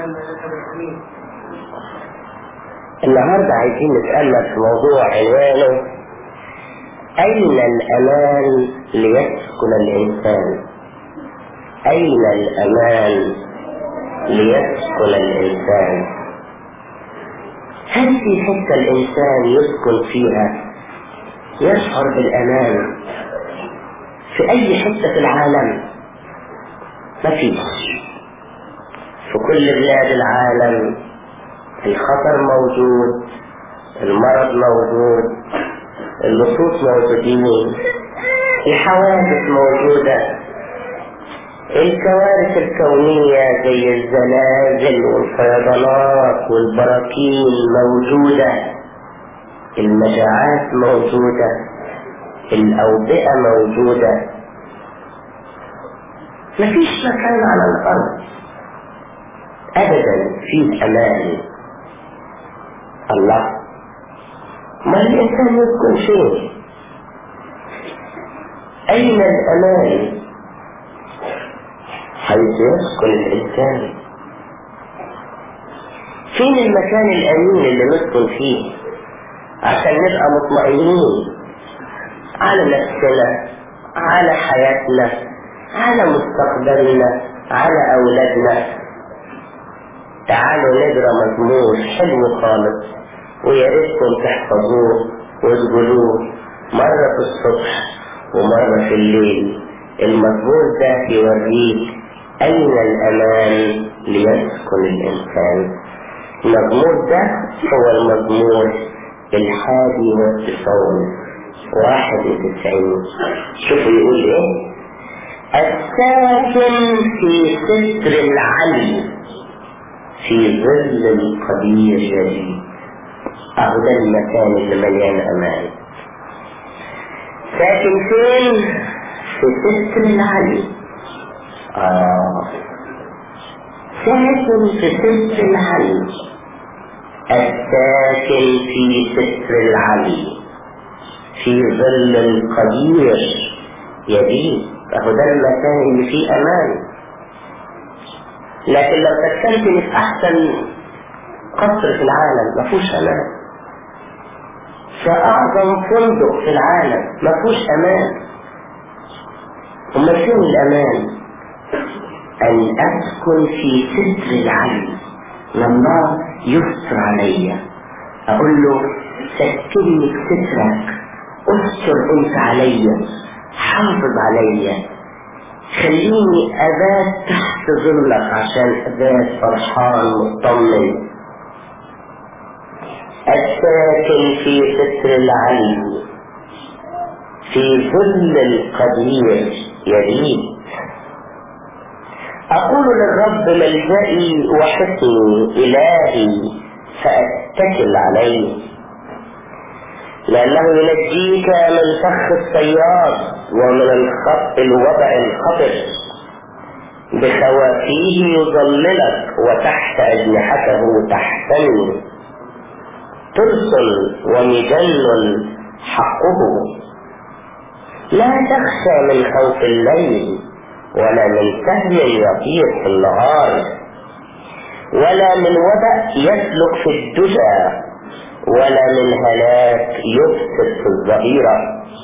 النهاردة عايزين نتأمل في موضوع عنوانه أين الأمان ليسكن الإنسان أين الأمان ليسكن الإنسان هل في حتة الإنسان يسكن فيها يشعر بالأمان في أي حتة في العالم مفيش في كل بلاد العالم الخطر موجود المرض موجود اللصوص موجودين الحوادث موجودة الكوارث الكونية زي الزلازل والفيضانات والبراكين موجودة المجاعات موجودة الأوبئة موجودة مفيش مكان على الأرض أبدا فيه أمان الله ما الإنسان يسكن فين أين الأمان حيث يسكن الإنسان فين المكان الأمين اللي نسكن فيه عشان نبقى مطمئنين على نفسنا على حياتنا على مستقبلنا على أولادنا تعالوا نقرا مزمور حلو خالص ويا ريتكم تحفظوه وتقولوه مرة في الصبح ومرة في الليل المزمور ده يوريك أين الأمان ليسكن الإنسان المزمور ده هو المزمور الحادي والتسعون واحد وتسعين شوفوا يقول ايه الساكن في ستر العلي في ظل القدير يجي اهو ده المكان اللي مليان امان ساكن فين في ستر العلي اه ساكن في ستر العلي الساكن في ستر العلي في ظل القدير يبيت اهو ده المكان اللي فيه امان لكن لو سكنتني في احسن قصر في العالم ما فيهوش امان في اعظم فندق في العالم ما فيهوش امان امال فين الامان ان اسكن في ستر العلي لما يستر عليا اقول له سكنني في سترك استر انت عليا حافظ عليا خليني ابات تحت ظلك عشان ابات فرحان مطمن الساكن في ستر العلي في ظل القدير يريد أقول للرب ملجئي وحسني إلهي فأتكل عليه لأنه ينجيك من فخ الصياد ومن الخط الوضع الخطر بخوافيه يظللك وتحت أجنحته تحتمي ترس ومجن حقه لا تخشى من خوف الليل ولا من سهم يطير في النهار ولا من وبأ يسلك في الدجى ولا من هلاك يفسد في الظهيرة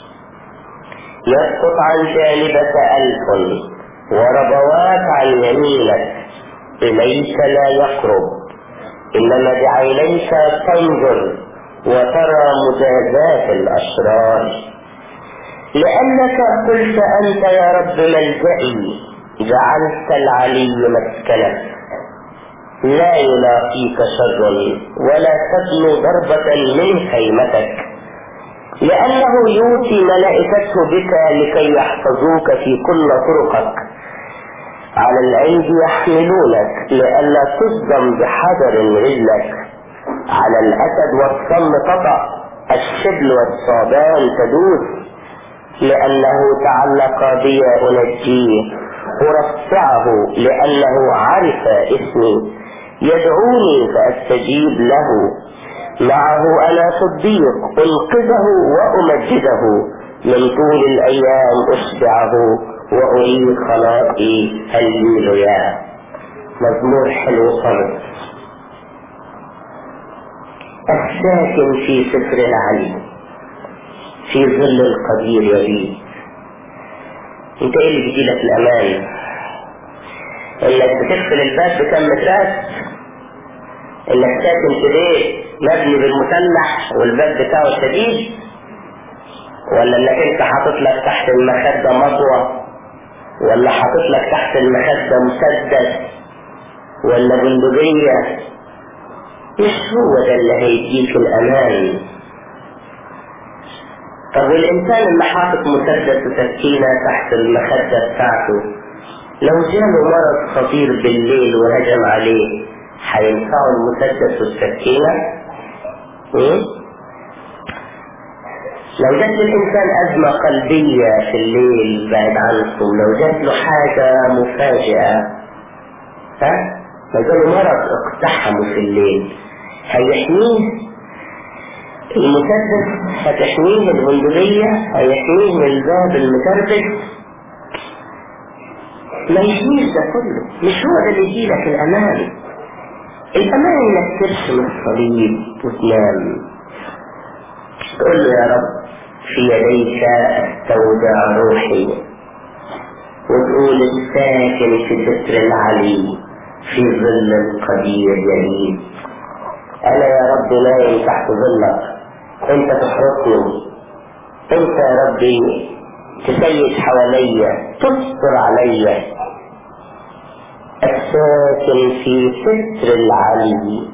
يسقط عن جانبك ألف وربوات عن يمينك إليك لا يقرب إنما بعينيك تنظر وترى مجازات الأشرار لأنك قلت أنت يا رب ملجئي جعلت العلي مسكنك لا يلاقيك شر ولا تبنو ضربة من خيمتك لأنه يوتي ملائكته بك لكي يحفظوك في كل طرقك على الأيدي يحملونك لئلا تصدم بحجر رجلك على الأسد والصم تطأ الشبل والصابان تدوس لأنه تعلق بي أنجيه أرفعه لأنه عرف اسمي يدعوني فأستجيب له معه أنا صديق أنقذه وأمجده من طول الأيام أشبعه وأريد خلاقي هللويا مزمور حلو خالص الساكن في ستر العلي في ظل القدير يبيت انت ايه اللي بيجيلك الامان انك بتقفل الباب بكم مترات انك ساكن في بيت مبني بالمسلح والباب بتاعه شديد ولا انك انت حاطط لك تحت المخدة مطوة ولا حاطط لك تحت المخدة مسدس ولا بندقية مش هو ده اللي هيديك الامان طب والانسان اللي حاطط مسدس وسكينة تحت المخدة بتاعته لو جاله مرض خطير بالليل وهجم عليه هينفعه المسدس والسكينة؟ لو جات للإنسان أزمة قلبية في الليل بعد عنكم لو جات له حاجة مفاجئة ها؟ لو جاله مرض اقتحمه في الليل هيحميه المسدس هتحميه البندقية هيحميه من الباب المتربس ما يحميش ده كله مش هو ده اللي يجيلك الأمان الأمان إنك ترسم الصليب وتنام تقول له يا رب في يديك استودع روحي وتقول الساكن في ستر العلي في ظل القدير يليد أنا يا رب نايم تحت ظلك أنت تحرسني أنت يا ربي تسيد حواليا تستر عليا الساكن في ستر العلي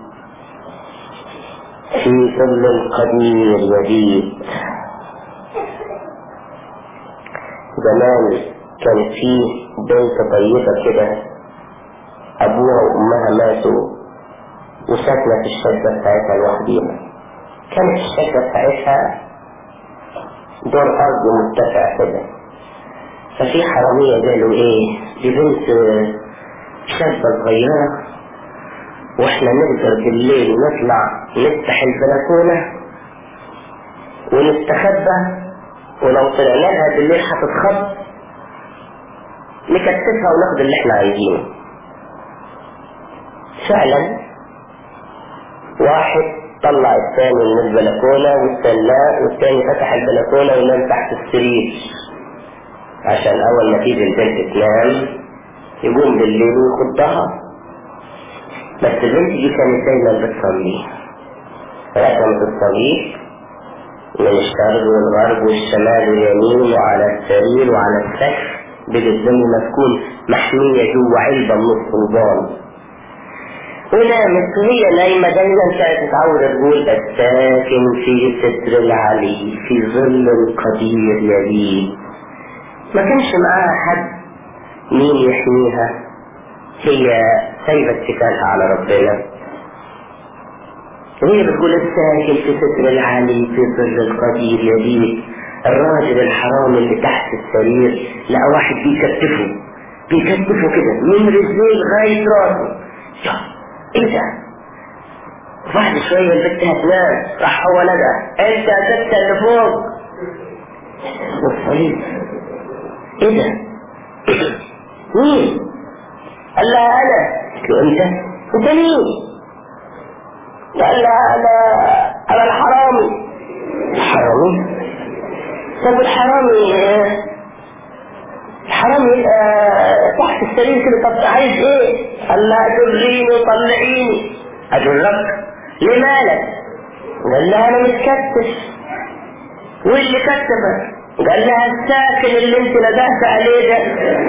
في ظل القدير يبيت زمان كان في بنت طيبة كده أبوها وأمها ماتوا وساكنة في الشقة بتاعتها لوحديها كانت الشقة بتاعتها دور أرض مرتفع كده ففي حرامية قالوا إيه دي بنت شابة صغيرة واحنا نقدر بالليل نطلع نفتح البلكونة ونستخبى ولو طلعنا لها بالليل هتتخض نكتفها وناخد اللي احنا عايزينه فعلا واحد طلع الثاني من البلكونة واستناه والثاني فتح البلكونة ونام تحت السرير عشان أول ما تيجي البنت تنام يقوم بالليل ويخضها بس البنت دي كانت دايما بتصلي رسمت الصليب من الشرق والغرب والشمال واليمين وعلى السرير وعلى السقف بجسمه مسكون محمية جوه علبة من الصلبان ونامت وهي نايمة دايما كانت متعودة تقول الساكن في ستر العلي في ظل القدير يليه ما كانش معاها حد مين يحميها هي سايبة اتكالها على ربنا وهي بتقول الساكن في ستر العلي في ظل القدير يليه الراجل الحرام اللي تحت السرير لقى واحد بيكتفه بيكتفه كده من رجليه لغاية راسه ايه ده بعد شوية البنت هتنام راح هو ندى انت ست اللي فوق والصليب ايه ده مين قال لها انا قلت له انت انت مين قال لها انا انا الحرامي الحرامي طب الحرامي الحرامي يبقى تحت السرير كده طب عايز ايه قال لها جريني وطلعيني اجرك ليه مالك قال لها انا متكتف واللي كتبك قال لها الساكن اللي انت ندهت عليه ده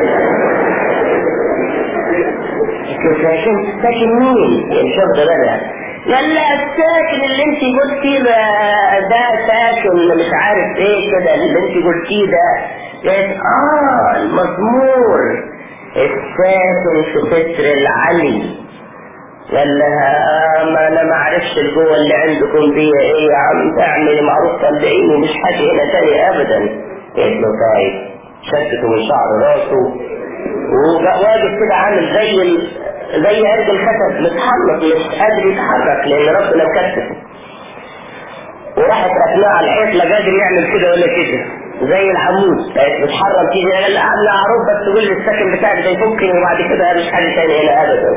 ساكن ساكن مين الشرط ده قال لها الساكن اللي انت قلتيه ده ده ساكن مش عارف ايه كده اللي انت قلتيه ده قالت اه المزمور الساكن في ستر العلي قال لها ما انا ما اعرفش الجوه اللي عندكم دي ايه يا عم تعملي معروف طلعيني مش حاجه هنا تاني ابدا قالت له طيب شدته من شعر راسه وواقف كده عامل زي ال... زي عرق الخشب متحرك مش قادر يتحرك لان ربنا مكتفه وراحت ركناه على الحيط لا قادر يعمل كده ولا كده زي العمود كانت بتحرم تيجي قال قبل اعرف بس تقول لي السكن بتاعك ده يفكني وبعد كده مش حاجه ثانيه هنا ابدا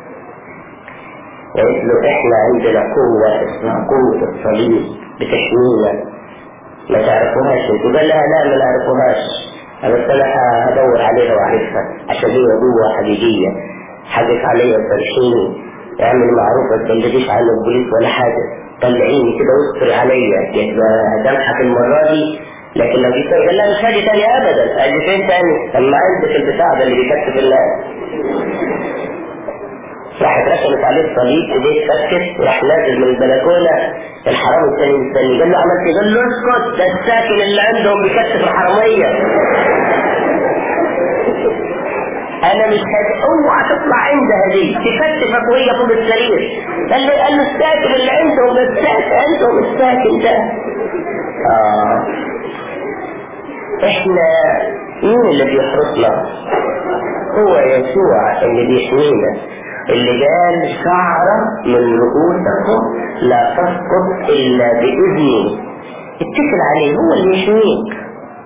قالت له احنا عندنا قوه اسمها قوه الصليب بتحمينا ما تعرفوهاش انتوا قال لها لا ما نعرفوهاش بس انا هدور عليها واعرفها عشان هي قوه حقيقيه حقك عليا فرشيني اعمل معروف ما تبلغيش عن البوليس ولا حاجه طلعيني كده واستري عليا يبقى هدمحك المره دي لكن لو جيت قال لا مش هاجي تاني ابدا قال لي فين تاني لما عندك البتاع ده اللي بيكتف الناس راحت رسمت عليه الصليب ايديه اتفكت وراح نازل من البلكونه الحرامي الثاني مستني قال له عملت إيه؟ قال له اسكت ده الساكن اللي عندهم بيكتف الحراميه انا مش هد... اوعى تطلع عندها دي تكتفك وهي فوق السرير قال له قال له الساكن اللي عندهم ده الساكن عندهم الساكن ده اه احنا مين اللي بيحرسنا هو يسوع اللي بيحمينا اللي قال شعرة من رؤوسكم لا تسقط الا باذني اتكل عليه هو اللي يحميك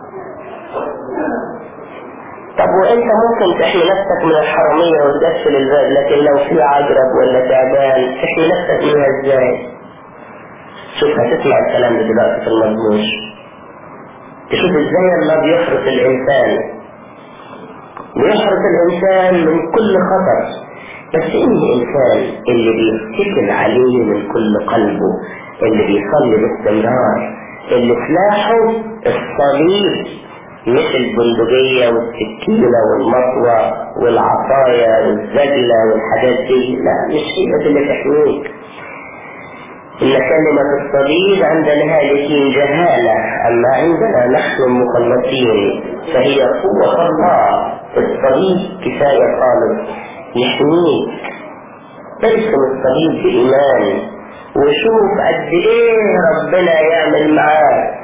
طب وانت ممكن تحمي نفسك من الحرامية وتقفل الباب لكن لو في عقرب ولا تعبان تحمي نفسك منها ازاي شوف هتسمع الكلام ده دلوقتي في المضمون تشوف ازاي الله بيحرس الانسان بيحرس الانسان من كل خطر بس ان الانسان اللي بيتكل عليه من كل قلبه اللي بيصلي باستمرار اللي سلاحه الصليب مش البندقية والسكينة والمطوة والعصاية والزجلة والحاجات دي لا مش هي اللي تحميك إن كلمة الصليب عند الهالكين جهالة أما عندنا نحن المخلصين فهي قوة الله الصليب كفاية خالص يحميك ارسم الصليب بإيمان وشوف قد إيه ربنا يعمل معاك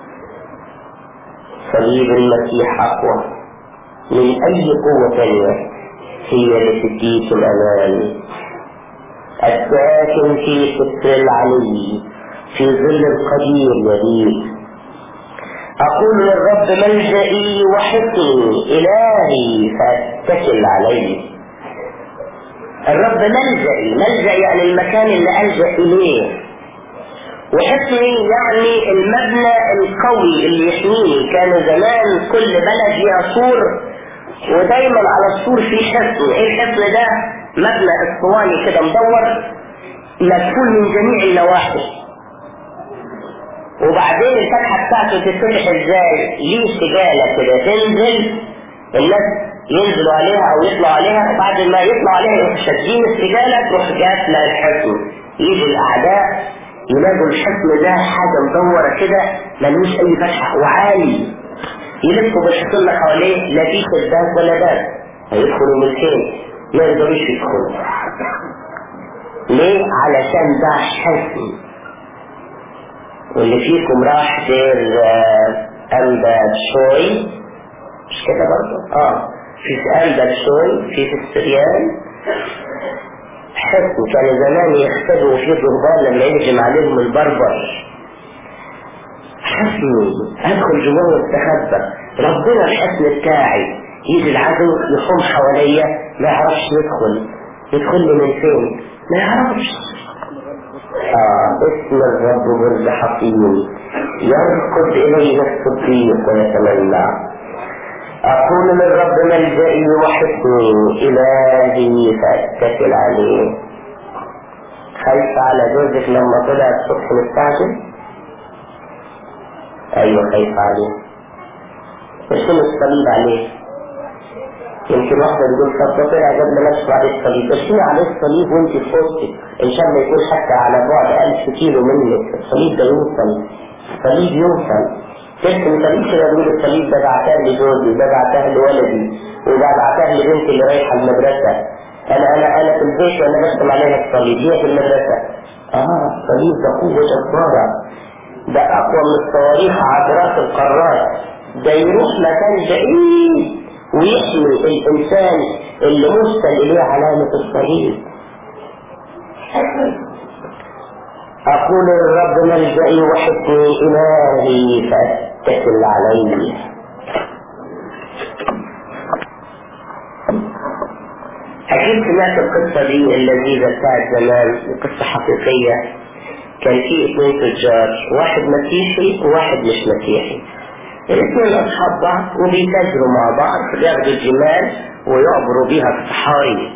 صليب المسيح أقوى من أي قوة ثانية هي اللي تديك الأمان الساكن في ستر العلي في ظل القدير يبيت أقول للرب ملجئي وحصني إلهي فأتكل عليه الرب ملجئي ملجأ يعني المكان اللي ألجأ إليه وحصني يعني المبنى القوي اللي يحميني كان زمان كل بلد ليها سور ودايما على السور في حصن ايه الحصن ده مبنى اسطواني كده مدور مدفون من جميع النواحي وبعدين الفتحة بتاعته تتفتح ازاي ليه سجالة كده تنزل الناس ينزلوا عليها او يطلعوا عليها وبعد ما يطلعوا عليها يروحوا شادين السجالة تروح جاسلة الحصن يجي الاعداء يلاقوا الحصن ده حاجة مدورة كده ملوش اي فتحة وعالي يلفوا بالحصن حواليه لا في شباك ولا باب هيدخلوا من فين ما يقدروش يدخلوا ليه علشان ده حصن واللي فيكم راح دير أنبا شوي مش كده برضه اه في أنبا شوي في في السريان حصن كانوا زمان يختبئوا فيه الرهبان لما يهجم عليهم البربر حصن ادخل جواه واستخبى ربنا الحصن بتاعي يجي العدو يحوم حواليا ما يعرفش يدخل يدخل لي من فين ما يعرفش آه اسم الرب برج حصين يركض إليه الصديق ويتمنى أقول للرب ملجئي وحصني إلهي فأتكل عليه خايف على جوزك لما طلع الصبح مستعجل أيوة خايف عليه ارسم الصليب عليه يمكن واحدة تقول طب ده طلع قبل ما اشفع عليه الصليب ارسمي عليه الصليب وانت في وسطك ان شاء الله يكون حتى على بعد ألف كيلو منك الصليب ده يوصل الصليب يوصل ترسم صليب كده تقول الصليب ده بعتها لجوزي ده بعتها لولدي وده بعتها لبنتي اللي رايحة المدرسة انا انا انا في البيت وانا برسم عليها الصليب هي في المدرسة اه الصليب ده قوة جبارة ده اقوى من الصواريخ عبرات القارات ده يروح مكان بعيد ويحمي الإنسان اللي مرسل إليه علامة الصليب أقول للرب ملجئي وحسني إلهي اتكل علي أكيد سمعت القصة دي اللذيذة بتاعت زمان قصة حقيقية كان في اثنين تجار واحد مسيحي وواحد مش مسيحي الاثنين أصحاب بعض وبيتاجروا مع بعض بياخدوا الجمال ويعبروا بيها الصحاري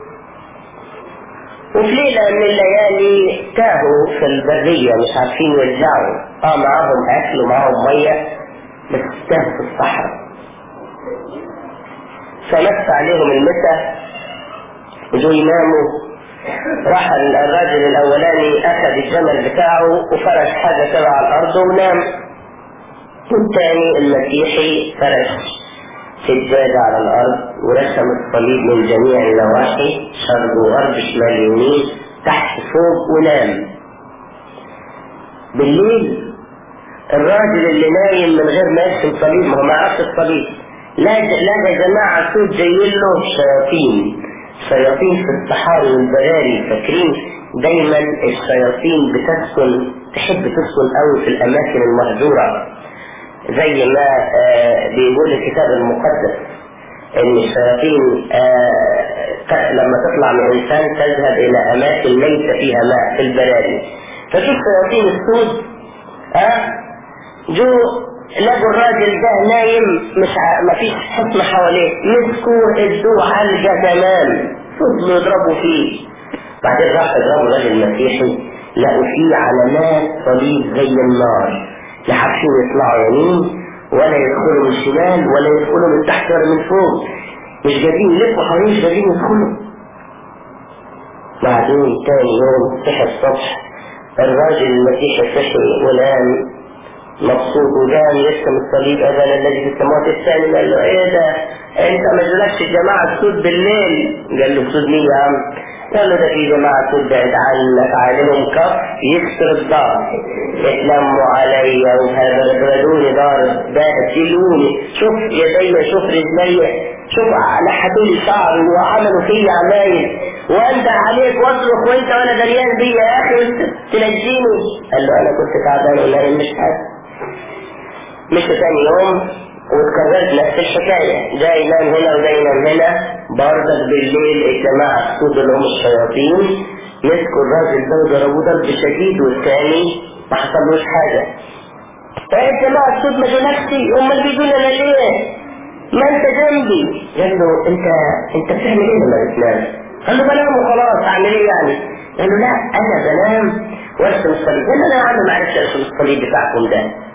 وفي ليلة من الليالي تاهوا في البرية مش عارفين يوزعوا اه معاهم أكل ومعاهم مية بس تاهوا في الصحراء فمس عليهم المسا وجوا يناموا راح الراجل الأولاني أخذ الجمل بتاعه وفرش حاجة كده على الأرض ونام والثاني المسيحي فرش سجادة على الأرض ورسم الصليب من جميع النواحي شرق وغرب شمال يمين تحت فوق ونام بالليل الراجل اللي نايم من غير ما يرسم صليب ما هو معاه الصليب لا لا يا جماعة صوت جاي له شياطين شياطين في الصحاري والبراري فاكرين دايما الشياطين بتسكن تحب تسكن قوي في الأماكن المهجورة زي ما آه بيقول الكتاب المقدس ان الشياطين آه لما تطلع من انسان تذهب الى اماكن ليس فيها ماء في البراري فشوف شياطين السود آه جو لقوا الراجل ده نايم مش ع... ما فيش حكم حواليه مسكوه ادوه علقه تمام فضلوا يضربوا فيه بعدين راح يضربوا الراجل المسيحي لقوا فيه علامات صليب زي النار لا عارفين يطلعوا يمين ولا يدخلوا من الشمال ولا يدخلوا من تحت ولا من فوق مش قادرين يلفوا حوالين مش قادرين يدخلوا بعدين تاني يوم صحي الصبح الراجل المسيحي صحي ونام مبسوط وجان يرسم الصليب ابانا الذي في السماوات الثاني قال له ايه ده انت ما جالكش الجماعه السود بالليل قال له سود مين يا عم قال له ده في جماعة تبعد عنك عليهم كف يكسر الدار اتلموا عليا وهبردوني دار بهدلوني شوف يدي شوف رجلي شوف لحتوا لي شعري وعملوا فيا عمايل وانت عليك واصرخ وانت وانا دريان بيا يا اخي تنجيني قال له انا كنت تعبان ولا مش حاسس مش ثاني يوم واتكررت نفس الحكاية ده ينام هنا وده ينام هنا برضك بالليل الجماعة السود اللي هم الشياطين مسكوا الراجل ده وضربوه ضرب شديد والثاني ما حصلوش حاجة ايه الجماعة السود ما نفسي امال بيجونا انا ليه؟ ما انت جنبي قال له انت انت بتعمل ايه لما بتنام؟ قال له بنام وخلاص اعمل ايه يعني؟ قال له لا انا بنام وارسم الصليب قال له انا يا عم ما عرفتش ارسم الصليب بتاعكم ده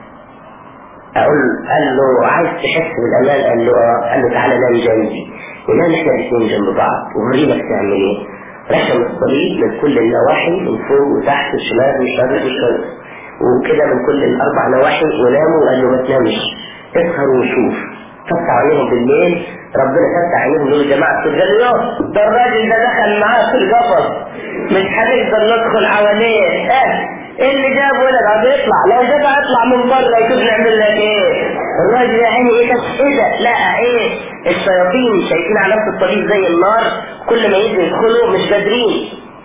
اقول قال له عايز تحس بالامان قال له اه قال له تعالى نام جنبي ونام احنا الاثنين جنب بعض وورينا بتعمل ايه رسم الصليب من كل النواحي من فوق وتحت وشمال وشرق وشرق وكده من كل الاربع نواحي وناموا وقال له ما تنامش اسهر وشوف فتح عينيهم بالليل ربنا فتح عينيهم يقول يا جماعه قال له ده الراجل ده دخل معاه في القفص مش هنقدر ندخل حواليه اه ايه اللي جاب ولد عم يطلع لو جاب يطلع من بره يشوف نعمل لك ايه الراجل يا عيني ايه ايه ده لا ايه الشياطين شايفين على نفس الطريق زي النار كل ما يجي يدخلوا مش قادرين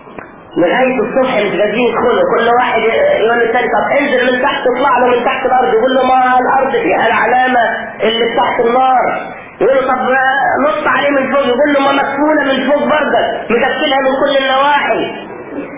لغاية الصبح مش قادرين يدخلوا كل واحد يقول للتاني طب انزل من تحت اطلع له من تحت الارض يقول له ما الارض فيها العلامة اللي تحت النار يقول له طب نط عليه من فوق يقول له ما مكفولة من فوق برضك مكفلها من كل النواحي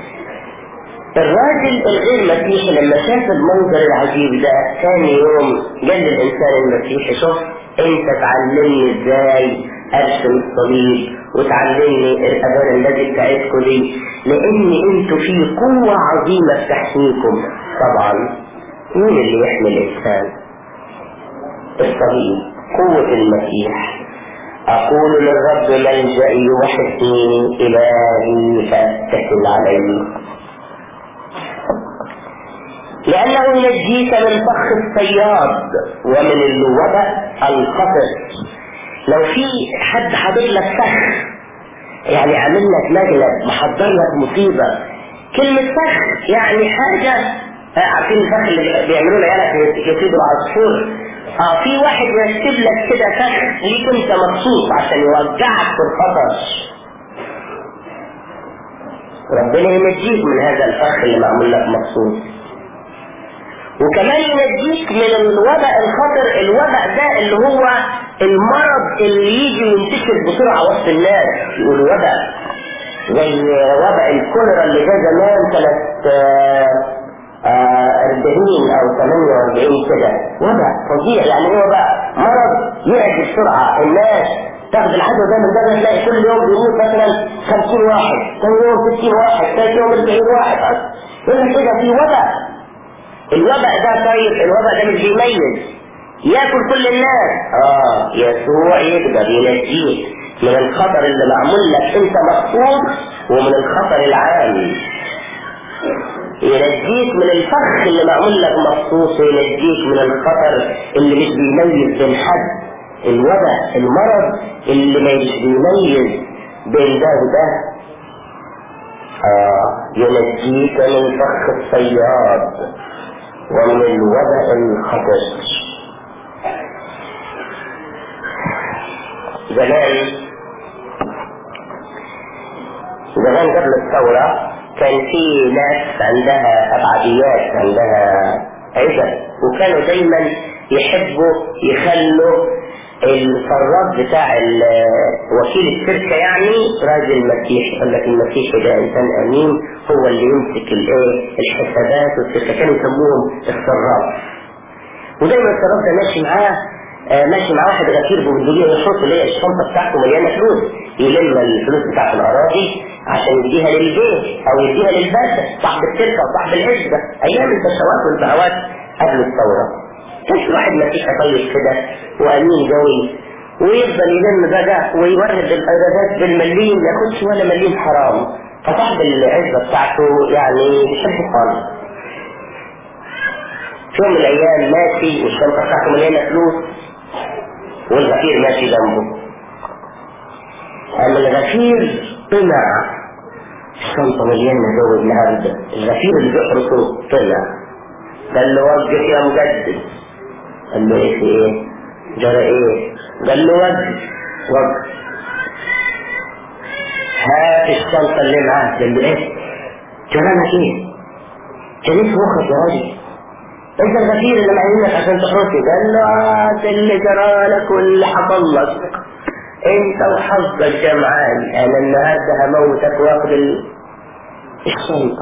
الراجل الغير مسيحي لما شاف المنظر العجيب ده ثاني يوم قال للإنسان المسيحي شوف انت تعلمني ازاي ارسم الصليب وتعلمني الأذان الذي بتاعتكم دي لان انتوا في قوة عظيمة في تحميكم طبعا مين اللي يحمي الإنسان الصليب قوة المسيح أقول للرب ملجئي وحسني إلهي فأتكل عليه لأنه ينجيك من فخ الصياد ومن الوباء القطر لو في حد حاضر لك فخ يعني عامل لك مجلد محضر لك مصيبة كلمة فخ يعني حاجة عارفين الفخ اللي بيعملوا له يلا يصيدوا العصفور اه في واحد يرتب لك كده فخ ليك انت مخصوص عشان يوجعك في الخطر ربنا ينجيك من هذا الفخ اللي معمول لك مخصوص وكمان ينجيك من الوباء الخطر الوباء ده اللي هو المرض اللي يجي ينتشر بسرعة وسط الناس يقول وباء زي وباء الكوليرا اللي جه زمان سنة أربعين أو ثمانية وأربعين كده وباء فظيع يعني هو بقى مرض يعدي بسرعة الناس تاخد الحدوى ده من ده تلاقي كل يوم بيموت مثلا 50 واحد ثاني يوم 60 واحد ثالث يوم 40 واحد يقول كده في وباء الوباء ده طيب الوباء ده مش بيميز ياكل كل الناس اه يسوع يقدر ينجيك من الخطر اللي معمول لك انت مخصوص ومن الخطر العام ينجيك من الفخ اللي معمول لك مخصوص وينجيك من الخطر اللي مش بيميز بين حد الوباء المرض اللي مش بيميز بين ده وده آه ينجيك من فخ الصياد ومن الوباء الخطر زمان زمان قبل الثورة كان في ناس عندها أبعديات عندها عزة وكانوا دايما يحبوا يخلوا الفراغ بتاع وكيل الشركة يعني راجل مسيحي يقول لك المسيحي ده إنسان أمين هو اللي يمسك الايه الحسابات والشركة كانوا يسموهم الصراف ودايما الصراف ده ماشي معاه آه ماشي مع واحد غفير ببندقية يحط اللي هي الشنطة بتاعته مليانة فلوس يلم الفلوس بتاعت الأراضي عشان يديها للبيت أو يديها للباشا صاحب الشركة وصاحب العزبة أيام البشوات والبهوات قبل الثورة كانش واحد مسيحي طيب كده وأمين قوي ويفضل يلم بقى ويورد الأيرادات بالمليم ما ياخدش ولا مليم حرام فصاحب العزبة بتاعته يعني بيحبه خالص في يوم من الأيام ماشي والشنطة بتاعته مليانة فلوس والغفير ماشي جنبه أما الغفير طلع الشنطة مليانة جو النهاردة الغفير اللي بيحرسه طلع قال له وقف يا مجدد قال له ايه في ايه جرى ايه قال له وقف وقف هات الشنطة اللي معاك قال له ايه جرى لك ايه جريت مخك يا راجل انت الغفير اللي معينك عشان تحرسي قال له هات اللي جرى لك واللي حصل لك انت وحظك جمعان انا النهارده هموتك واخد الشنطة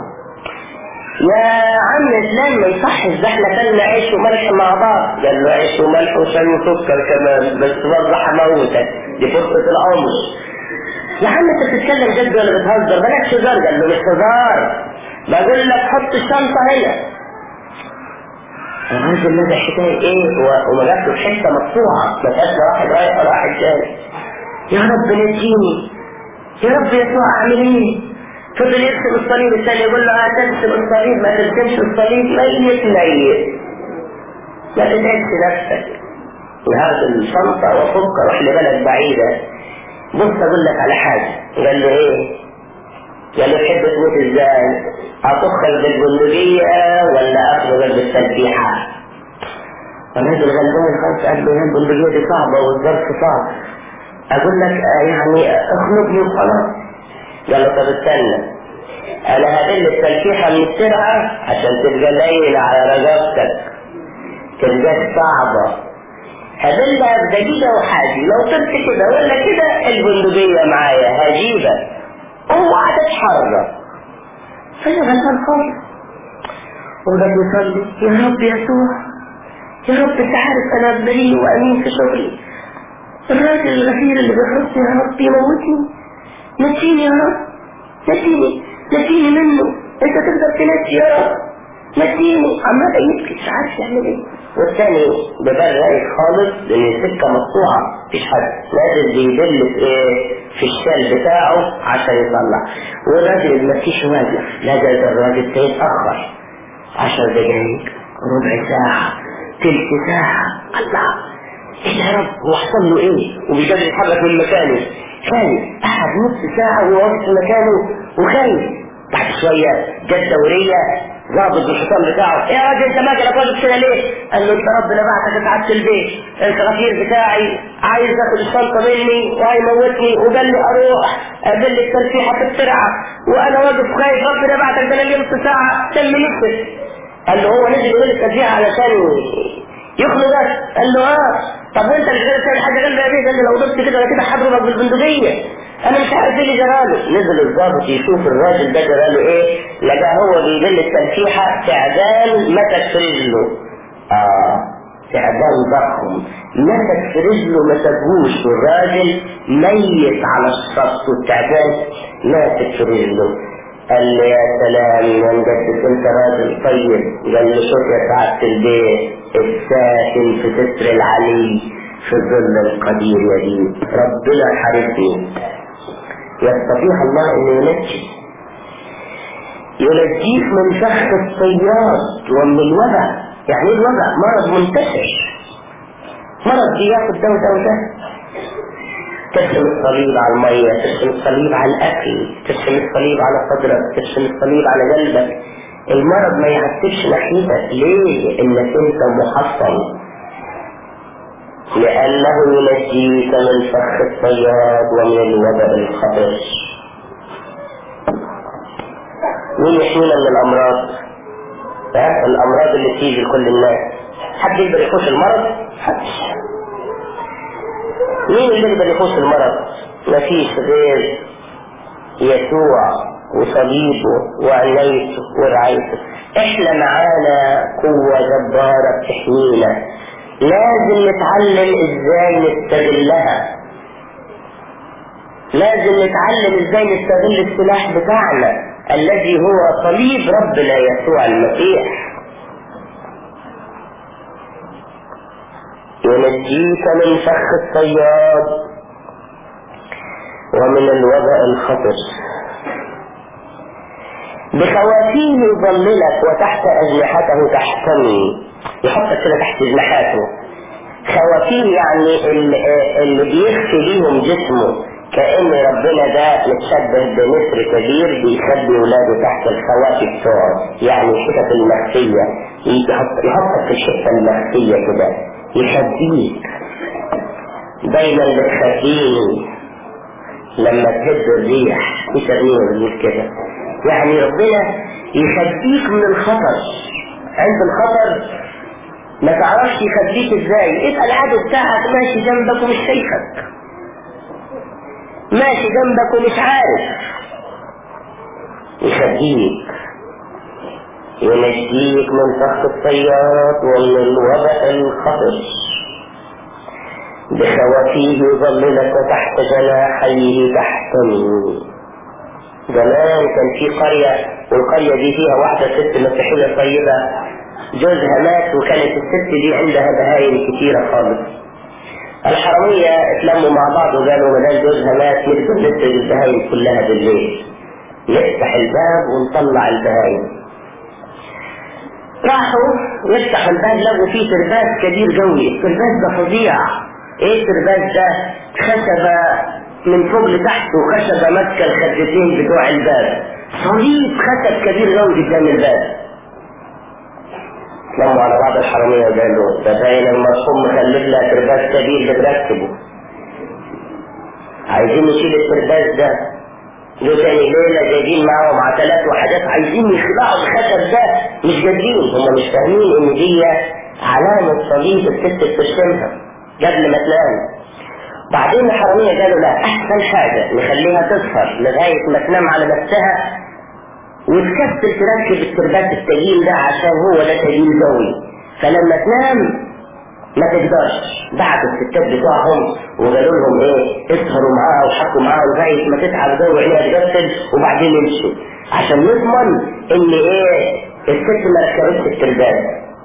يا عم اسلام ما يصحش ده احنا كلنا عيش وملح مع بعض قال له عيش وملح وشاي وسكر كمان بس برضه هموتك دي فرصة العمر يا عم انت بتتكلم جد ولا بتهزر بلاش هزار قال له مش هزار بقول لك حط الشنطة هنا الراجل ده حكاية ايه وما جابش حتة مقطوعة ما فيهاش لا واحد رايح ولا واحد جاي يا رب نجيني يا رب يسوع اعمل ايه فضل يرسم الصليب الثاني يقول له هترسم الصليب ما ترسمش الصليب ميت ميت ما تتعبش نفسك وهات الشنطة وفك روح لبلد بعيدة بص اقول لك على حاجة قال له ايه قال له تحب تموت ازاي اطخك بالبندقية ولا اخرجك بالتلبيحة الراجل غلبان خالص قال له البندقية دي صعبة والظرف صعب اقول لك يعني اخرجني وخلاص قال له طب استنى انا هدل التلفيحة من السرعة عشان تبقى ليلة على رقبتك تبقاش صعبة هدلها بدقيقة وحاجة لو طلت كده ولا كده البندقية معايا هجيبك اوعى تتحرك فانا غلبان خالص وبدأ يصلي يا رب يسوع يا رب انت عارف انا بريء وامين في شغلي الراجل الغفير اللي بيحرسني يا رب يموتني نجيني يا رب نجيني نجيني منه انت تقدر تنجي يا رب نجيني عمال يبكي مش عارف يعمل ايه والثاني ببال رايق خالص لان السكه مقطوعه مفيش حد نازل بيدل في ايه في الشال بتاعه عشان يطلع والراجل المسيحي واقف لازم الراجل تيتاخر عشر دقايق ربع ساعه تلت ساعه الله ايه يا رب هو حصل له ايه ومش قادر يتحرك من مكانه خايف قعد نص ساعة وهو واقف في مكانه وخايف بعد شوية جت دورية ضابط بالحصان بتاعه يا راجل انت ماجلك واقف كده ليه؟ قال له انت ربنا بعتك اتعبت البيت الغفير بتاعي عايز ياخد الشنطة مني وهيموتني وقال لي اروح اقابل لي التلفيحة في السرعة وانا واقف خايف ربنا بعتك ده انا نص ساعة تم نفسك قال له هو نزل يقول التسبيح علشان يخلو بس قال له اه طب وانت مش قادر تعمل حاجه قال له يا بيه قال له لو ضربت كده انا كده هضربك بالبندقيه انا مش عارف ايه اللي جراله نزل الضابط يشوف الراجل ده جراله ايه لقاه هو بيدل التنفيحه تعبان مسك في رجله اه تعبان ضخم مسك في رجله ما سابهوش والراجل ميت على الشط والتعبان ماسك في رجله قال لي يا سلام يا مجدد انت راجل طيب قال له شوف يا سعادة البيت الساكن في ستر العلي في الظل القدير يا دي ربنا حارسني يستطيع الله انه ينجي ينجيك من فخ الصياد ومن الوباء يعني ايه الوباء مرض منتشر مرض بياخد ده وده وده ترسم الصليب على المية ترسم الصليب على الأكل ترسم الصليب على صدرك ترسم الصليب على قلبك المرض ما يعتبش ناحيتك ليه انك انت محصن لأنه ينجيك من فخ الصياد ومن الوباء الخطر مين يحمينا من الأمراض؟ ها؟ الأمراض اللي تيجي لكل الناس حد يقدر يخش المرض؟ حدش مين اللي يقدر يخش المرض؟ مفيش غير يسوع وصليبه وعنايته ورعايته احنا معانا قوة جبارة بتحمينا لازم نتعلم ازاي نستغلها لازم نتعلم ازاي نستغل السلاح بتاعنا الذي هو صليب ربنا يسوع المسيح ينجيك من فخ الصياد ومن الوباء الخطر بخواتيه يظللك وتحت أجنحته تحتمي يحطك كده تحت جناحاته خواتيه يعني اللي بيخفي بيهم جسمه كأن ربنا ده متشبه بنسر كبير بيخبي ولاده تحت الخواتي بتوعه يعني الحتت المخفية يحط يحطك في الحتة المخفية كده يخبيك دايما بتخبيني لما تهد الريح مش الريح بيقول كده يعني ربنا يخبيك من الخطر عند الخطر ما تعرفش يخبيك ازاي اسأل العدو بتاعك ماشي جنبك ومش شايفك ماشي جنبك ومش عارف يخبيك ينجيك من فخ الصياد ومن الوباء الخطر بخوافيه يظللك وتحت جناحيه تحتمي زمان كان في قرية والقرية دي فيها واحدة ست مسيحية طيبة جوزها مات وكانت الست دي عندها بهايم كتيرة خالص الحرامية اتلموا مع بعض وقالوا ما دام جوزها مات نقدر نسرق البهايم كلها بالليل نفتح الباب ونطلع البهايم راحوا يفتحوا الباب لقوا فيه ترباس كبير قوي الترباس ده فظيع ايه الترباس ده خشبة من فوق لتحت وخشبة ماسكة الخدتين بتوع الباب صليب خشب كبير قوي قدام الباب لموا على بعض الحرامية وقالوا ده باين المرحوم مخلف لها ترباس كبير بتركبه عايزين نشيل الترباس ده جو تاني ليلة جايبين معاهم عتلات وحاجات عايزين يخلعوا الخشب ده مش جادين هم مش فاهمين ان دي علامة صليب الست بترسمها قبل ما تنام بعدين الحرامية قالوا لا احسن حاجة نخليها تسهر لغاية ما تنام على نفسها وتكسل تركب التربات التجيل ده عشان هو ده تجيل قوي فلما تنام ما تقدرش بعتوا الستات بتوعهم وقالوا لهم ايه اسهروا معاها وحكوا معاها لغايه ما تتعب جو عينيها تغسل وبعدين يمشوا عشان نضمن ان ايه الست ما ركبتش التربات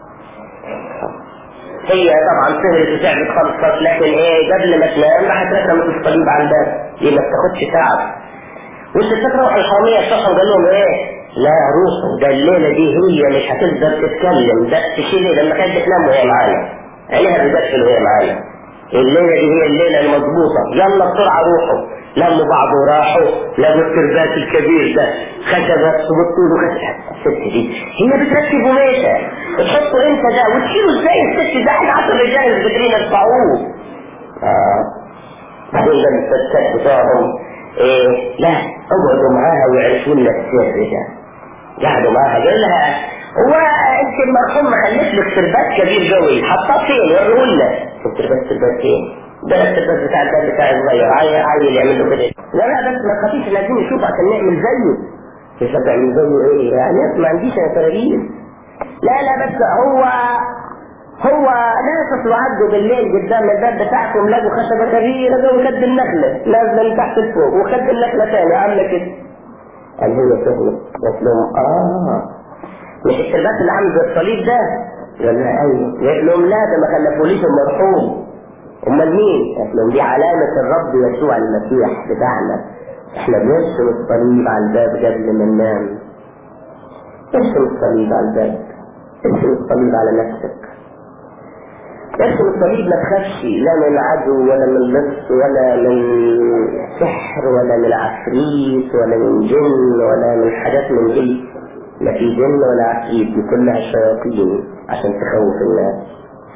هي طبعا سهرت وتعبت خالص لكن ايه قبل ما تنام راحت ركبت الصليب على الباب دي ما بتاخدش تعب والستات روحوا الحرامية الصحة قال لهم ايه لا روحوا ده الليلة دي هي مش هتقدر تتكلم ده تشيل لما كانت بتنام وهي معانا عينيها بتقفل وهي معانا الليلة دي هي الليلة المضبوطة يلا بسرعة روحوا لموا بعض وراحوا لقوا الترباس الكبير ده خشبة وبطول وخشبة الست دي هي بتركب قماشة تحطوا انت ده وتشيلوا ازاي الست ده احنا عشر رجال الفكرين ادفعوه اه بعدين ده الستات بتوعهم ايه لا اقعدوا معاها ويعرفوا لنا السر ده قعدوا معاها قال لها هو انت المرحوم مخلف لك سربات كبير قوي حطاه فين وريه لنا السربات سربات فين ده السربات بتاع الباب بتاعي صغير عيل عيل يعمل له كده لا لا بس ما تخافيش لازم نشوف عشان نعمل زيه مش هتعمل زيه ايه يعني ما عنديش انا تراجيل لا لا بس هو هو ناس وعدوا بالليل قدام الباب بتاعكم لقوا خشبة كبيرة قوي خد النخلة نازلة من تحت لفوق وخد النخلة تاني عاملة كده قال هي فهمت قلت لهم اه مش الشربات اللي عامل زي الصليب ده قال لها ايوه قال لهم لا ده ما خلفوليش المرحوم امال مين؟ قالت لهم دي علامة الرب يسوع المسيح بتاعنا احنا بنرسم الصليب على الباب قبل ما ننام ارسم الصليب على الباب ارسم الصليب على نفسك ارسم الصليب ما تخافش لا من عدو ولا من لص ولا من سحر ولا من عفريت ولا من جن ولا من حاجات من دي لا في جن ولا عفريت دي كلها شياطين عشان تخوف الناس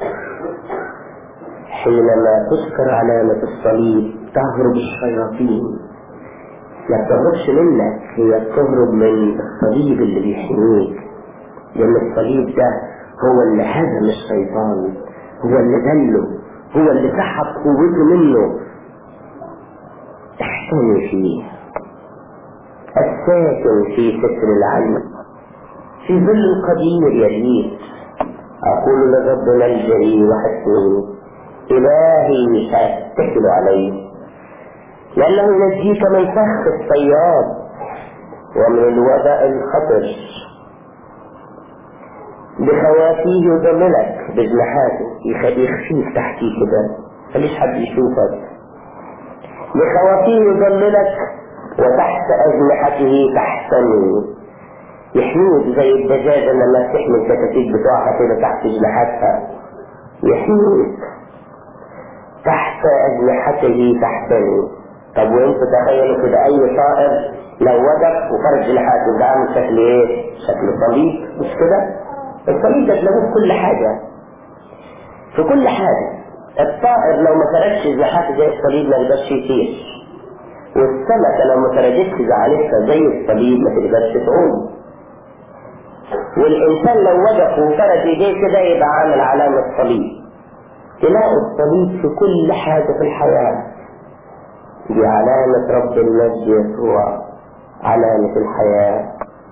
حينما تذكر علامة الصليب تهرب الشياطين ما بتهربش منك هي بتهرب من الصليب اللي بيحميك لأن الصليب ده هو اللي هزم الشيطان هو اللي ذله هو اللي سحب قوته منه احتمي فيه الساكن في ستر العلم في ظل القدير يليك أقول للرب ملجئي وحسني إلهي سأتكل عليه لأنه ينجيك من فخ الصياد ومن الوباء الخطر بخواتيه يضللك بجناحاته يخفيك تحتيه كده خليش حد يشوفك بخواتيه يضللك وتحت أجنحته تحتمي يحميك زي الدجاجة لما تحمي الكتاكيت بتوعها كده تحت جناحاتها يحميك تحت أجنحته تحتمي طب وانت تخيلوا كده أي طائر لو وقف وفرج جناحاته ده عامل شكل ايه؟ شكل صليب مش كده؟ الصليب ده تلاقوه في كل حاجة في كل حاجة الطائر لو ما فرجش جناحاته زي الصليب ما يقدرش يطير والسمكة لو ما فرجتش زعلتها زي الصليب ما تقدرش تعوم والإنسان لو وقف وفرج ايديه كده يبقى عامل علامة صليب تلاقوا الصليب في كل حاجة في الحياة دي علامة رب المجد يسوع علامة الحياة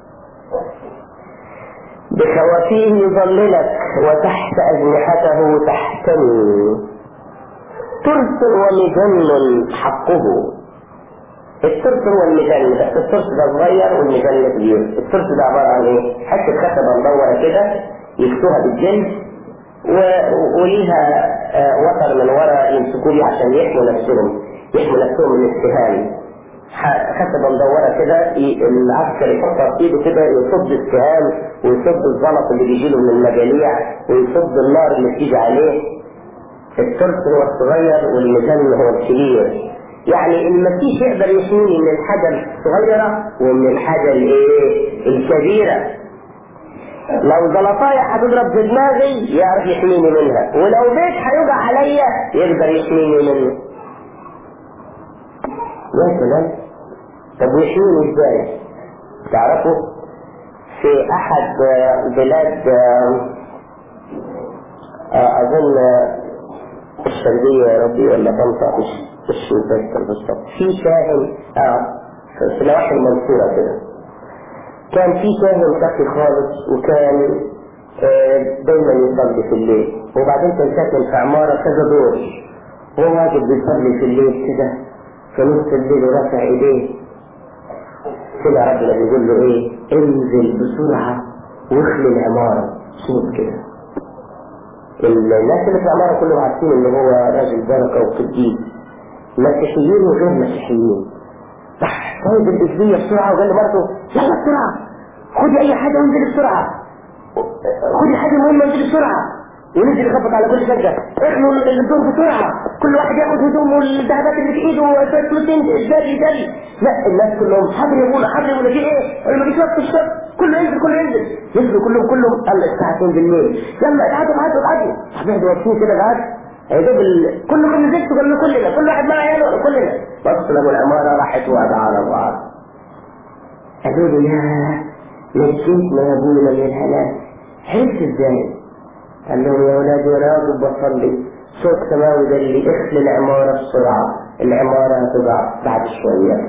بخواتيه يظللك وتحت أجنحته تحتمي ترس ومجن حقه الترس هو المجن بس الترس ده صغير والمجن كبير الترس ده عبارة عن ايه؟ حتة خشبة مدورة كده يكسوها بالجلد و... وليها آه وتر من ورا يمسكوا بيه عشان يحموا نفسهم يحموا نفسهم من السهام خشبة مدورة كده العسكري يحطها في ايده كده يصد السهام ويصد الزلط اللي بيجي له من المجاليع ويصد النار اللي بتيجي عليه الترس هو الصغير والمجن هو الكبير يعني المسيح يقدر يحميني من الحاجة الصغيرة ومن الحاجة الايه الكبيرة لو زلطايا هتضرب في دماغي يعرف يحميني منها ولو بيت هيوجع عليا يقدر يحميني منه يا سلام طب ويحميني ازاي تعرفوا في احد بلاد اظن الشرقية يا ربي ولا طنطا مش مش متذكر بالظبط في كاهن اه في نواحي المنصورة كده كان في كاهن تقي خالص وكان آه دايما يصلي في الليل وبعدين كان ساكن في عمارة كذا دور وهو واقف بيصلي في الليل كده في نص الليل ورافع ايديه كده ربنا بيقول له ايه انزل بسرعة واخلي العمارة صوت كده الناس اللي في العمارة كلهم عارفين ان هو راجل بركة وقديس مسيحيين وغير مسيحيين راح طيب الإسبية بسرعة وقال لمرته يلا بسرعة خدي أي حاجة وانزلي بسرعة خدي حاجة مهمة وانزلي بسرعة ونزل يخبط على كل شقة اخلوا الدور بسرعة كل واحد ياخد هدومه والذهبات اللي في ايده وشوية فلوسين جري جري لا الناس كلهم حاضر يا ابونا حاضر يا ابونا في ايه؟ انا ما جيش وقت الشط كله ينزل كله ينزل ينزلوا كلهم كلهم قال الساعة 2 بالليل يلا ابعتوا ابعتوا ابعتوا صاحبي واقفين كده قاعد يا دوب ال... كلكم نزلتوا قالوا كلنا كل واحد معاه عياله كلنا بص لما العمارة راحت واقعة على بعض قالوا له يا نجيتنا يا ابونا من الهلاك عرفت ازاي؟ قال لهم يا ولادي وانا واقف بصلي صوت سماوي قال لي اخلي العمارة بسرعة العمارة هتقع بعد شوية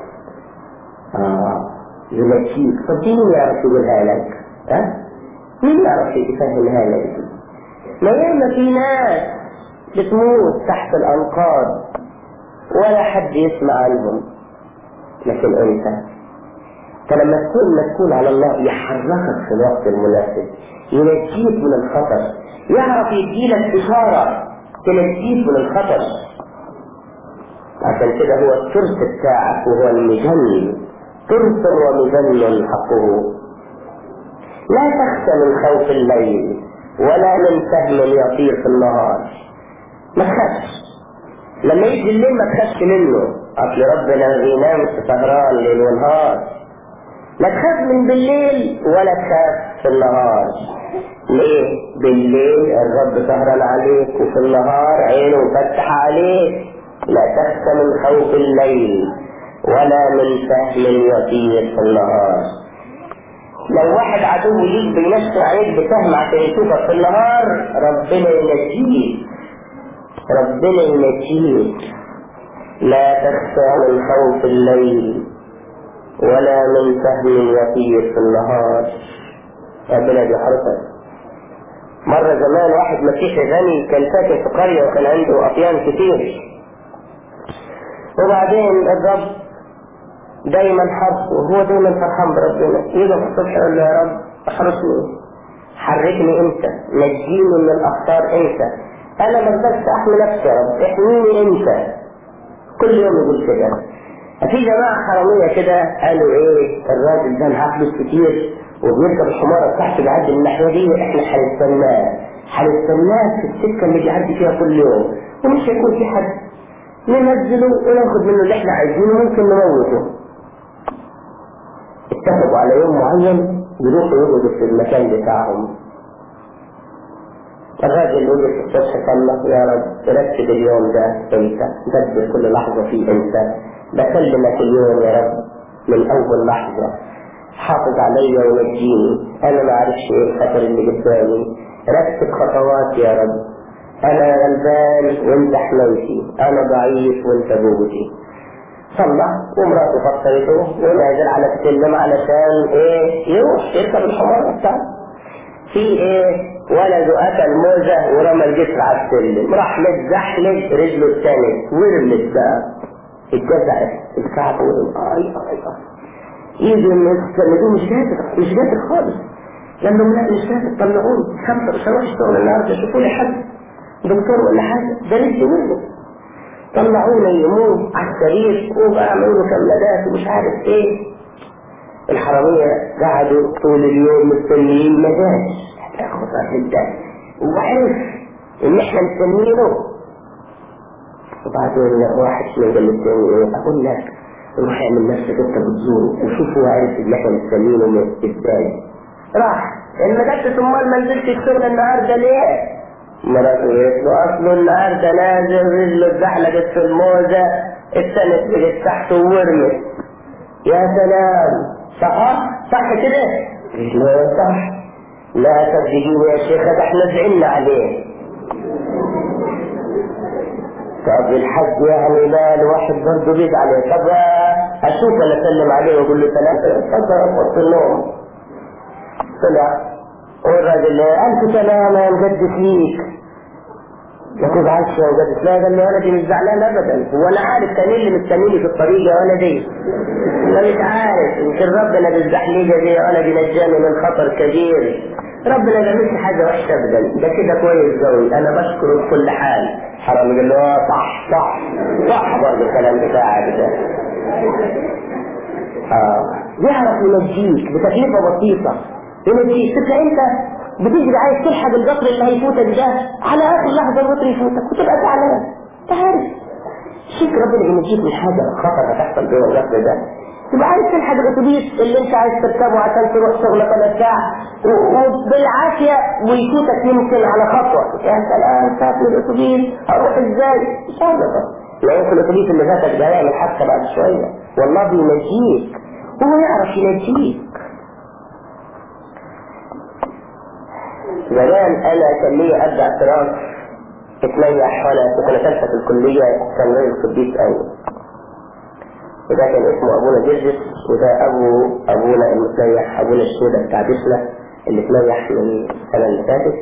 اه يمشيك طب مين يعرف يقولها لك؟ ها؟ أه؟ مين يعرف يفهمها لك؟ ما ياما في ناس بتموت تحت الأنقاض ولا حد يسمع عنهم لكن انت فلما تكون مسؤول على الله يحركك في الوقت المناسب ينجيك من الخطر يعرف يديلك إشارة تنجيك من الخطر عشان كده هو الترس بتاعك وهو المجن ترس ومجن حقه لا تخشى من خوف الليل ولا من سهم يطير في النهار ما تخافش لما يجي الليل ما تخافش منه اصل ربنا بينام سهران ليل ونهار لا تخاف من بالليل ولا تخاف في النهار ليه بالليل الرب سهران عليك وفي النهار عينه مفتح عليك لا تخشى من خوف الليل ولا من سهم يطير في النهار لو واحد عدو ليك بينشر عليك بسهم عشان يشوفك في النهار ربنا ينجيك ربنا ينجيك لا تخشى من خوف الليل ولا من سهم يطير في النهار ربنا بيحرسك مرة زمان واحد مسيحي غني كان ساكن في قرية وكان عنده أطيان كتير وبعدين الرب دايما حرصه وهو دايما فرحان بربنا يجي في الصبح يقول له يا رب احرسني حركني انت نجيني من الاخطار انت انا ما اقدرش احمي نفسي يا رب احميني انت كل يوم يقول كده في جماعة حرامية كده قالوا ايه الراجل ده معاه فلوس كتير وبيركب الحمارة بتاعته بيعدي من الناحية دي احنا هنستناه هنستناه في السكة اللي بيعدي فيها كل يوم ومش هيكون في حد ننزله وناخد منه اللي احنا عايزينه ممكن نموته اتفقوا على يوم معين يروحوا يقعدوا في المكان بتاعهم الراجل وقف الصبح صلى يا رب رتب اليوم ده انت دبر كل لحظة فيه انت بكلمك اليوم يا رب من اول لحظة حافظ عليا ونجيني انا ما اعرفش ايه الخطر اللي قدامي رتب خطواتي يا رب انا غلبان وانت حمايتي انا ضعيف وانت قوتي صلى ومراته فطرته ونازل على السلم علشان ايه يروح يركب الحمار بتاعته في ايه ولده اكل موزه ورمى الجسر على السلم راح متزحلق رجله الثانيه ورمت بقى اتجزعت الكعب ورم اي اي اي يجي الناس يقول مش قادر مش قادر خالص قال لهم لا مش قادر طلعوني خمسه مش هروح الشغل النهارده شوفوا لي حد دكتور ولا حاجه ده رجلي ورمت طلعونا يموت على السرير وبقى عملوا له كمادات ومش عارف ايه الحرامية قعدوا طول اليوم مستنيين ما جاش تاخد الراجل ده وعرف ان احنا مستنيينه وبعدين واحد شوية قال للتاني ايه اقول لك روح اعمل نفسك انت بتزوره وشوف هو عارف ان احنا مستنيينه ازاي راح ان ما جبتش امال ما نزلتش الشغل النهارده ليه؟ مراته قالت له اصله النهارده نازل رجله اتزحلقت في الموزه السنة بقت تحته وورمت يا سلام صح صح كده؟ قلت له صح لا تصدقيني يا شيخ ده احنا زعلنا عليه طب الحج يعني لا الواحد برضه بيزعل عليه طب اشوف انا اسلم عليه واقول له سلام اتفضل وسط النوم طلع والراجل ألف سلامة يا مجدس ليك ما تزعلش يا مجدس لا ده اللي ولدي مش زعلان أبدا هو أنا عارف كان اللي مستنيني في الطريق يا ولدي أنا مش عارف يمكن ربنا بالزحليقة دي يا ولدي نجاني من خطر كبير ربنا ما بيعملش حاجة وحشة أبدا ده كده كويس قوي أنا بشكره في كل حال حرام قال له آه صح صح صح برضه الكلام بتاعك ده آه يعرف ينجيك بتكلفة بسيطة ينجيك تبقى أنت بتجري عايز تلحق القطر اللي هيفوتك ده على آخر لحظة القطر يفوتك وتبقى زعلان أنت عارف شوف ربنا ينجيك من حاجة خطر هتحصل جوه القطر ده تبقى عايز تلحق الاتوبيس اللي انت عايز تركبه عشان تروح شغلك ولا بتاع وبالعافيه ويفوتك يمكن على خطوه يا سلام فات من الاتوبيس اروح ازاي؟ مش هذا لا يمكن الاتوبيس اللي فاتك ده يعمل حادثه بعد شويه والله بينجيك هو يعرف ينجيك زمان انا كان ليا ابدا اعتراف اتنيح وانا كنت ثالثه في الكليه كان راجل قديس قوي وده كان اسمه ابونا جرجس وده ابو ابونا المتنيح ابونا الشهداء بتاع دشله اللي اتنيح من السنه اللي فاتت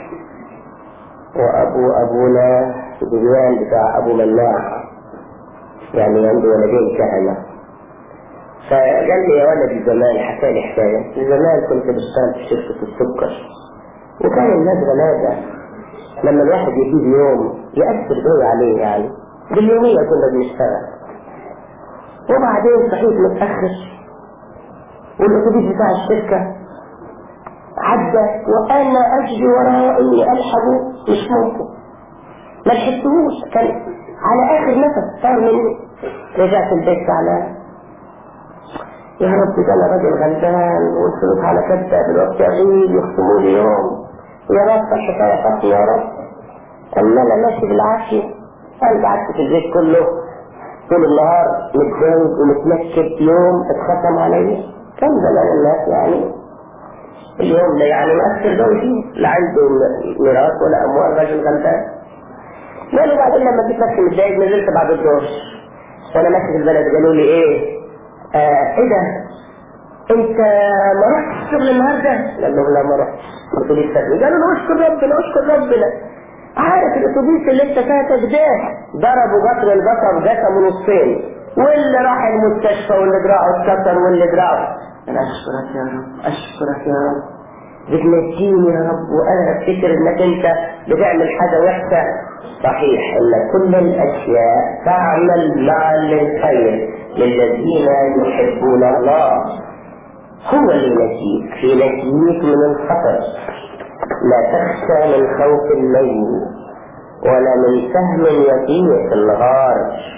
وابو ابونا ديوان بتاع ابو مناع يعني عنده ولدين كهنه فقال لي يا ولدي زمان حكى لي حكايه زمان كنت بشتغل في شركه السكر وكان الناس غلابه لما الواحد يجيب يوم يأثر قوي عليه يعني باليومية كنا بنشتغل وبعدين صحيت متأخر والأتوبيس بتاع الشركة عدى وأنا أجري وراه إني ألحقه مش ممكن ما لحقتهوش كان على آخر نفس صار مني رجعت البيت على يا رب ده أنا راجل غلبان والفلوس على كده بالوقت أغيب يختموا لي يوم يا رب الحكاية فاطمة يا رب أما أنا ماشي بالعافية أنا قعدت في البيت كله طول النهار متجوز ومتنكد يوم اتختم عليا كان زمان الناس يعني اليوم ده يعني مأثر قوي فيه لا عنده ميراث ولا أموال راجل غلبان قالوا بعدين لما جيت نفسي متضايق نزلت بعد الظهر وأنا ماشي في البلد قالوا لي إيه آه إيه ده أنت ما رحتش الشغل النهارده؟ قال لهم لا ما رحتش الأتوبيس فاتني قالوا له اشكر ربنا اشكر ربنا عارف الأتوبيس اللي أنت فاتك ده ضربوا قطر البصر قسموا نصين واللي راح المستشفى واللي دراعه اتكسر واللي دراعه انا اشكرك يا رب اشكرك يا رب بتنجيني يا رب وانا افتكر انك انت بتعمل حاجه وحشه صحيح ان كل الاشياء تعمل معا للخير للذين يحبون الله هو اللي ينجيك ينجيك من الخطر لا تخشى من خوف الليل ولا من سهم يطير في النهار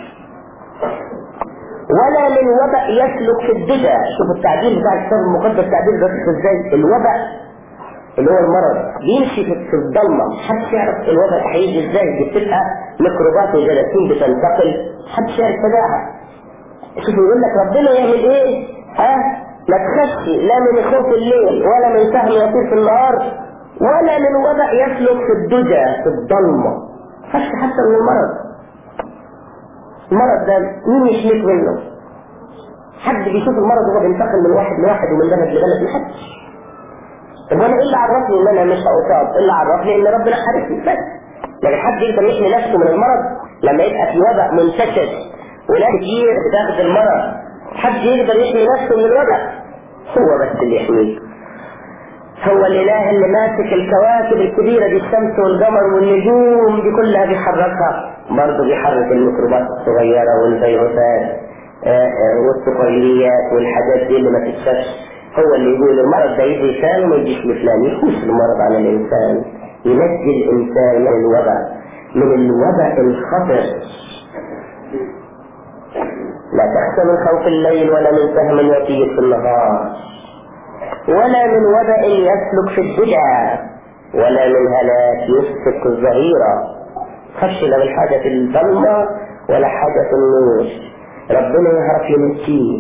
ولا من وبأ يسلك في الدجى شوف التعبير بتاع الكتاب المقدس تعبير ده ازاي الوبأ اللي هو المرض بيمشي في الضلمه محدش يعرف الوباء هيجي ازاي دي بتبقى ميكروبات وجراثيم بتنتقل محدش يعرف تبعها شوف يقول لك ربنا يعمل ايه ها ما تخشي لا من خوف الليل ولا من سهم يطير في النهار ولا من وبأ يسلك في الدجى في الضلمه خش حتى من المرض المرض ده مين يشلك منه حد بيشوف المرض وهو بينتقل من واحد لواحد ومن بلد لبلد محدش طب وانا ايه اللي عرفني ان انا مش هأصاب؟ ايه اللي عرفني ان ربنا حارسني بس يعني حد يقدر يحمي نفسه من المرض لما يبقى في وباء منتشر وناس كتير بتاخد المرض حد يقدر يحمي نفسه من الوباء هو بس اللي يحميه هو الاله اللي ماسك الكواكب الكبيرة دي الشمس والقمر والنجوم دي كلها بيحركها برضه بيحرك الميكروبات الصغيرة والفيروسات والطفيليات والحاجات دي اللي ما تتشافش هو اللي يقول المرض ده يجي فلان وما يجيش لفلان يخش المرض على الانسان ينجي الانسان من الوباء من الوباء الخطر لا تخشى من خوف الليل ولا من سهم يطير في النهار ولا من وباء يسلك في الدجى ولا من هلاك يسفك الظهيرة خش لا من حاجة في الظلمة ولا حاجة في النور ربنا يعرف ينجيك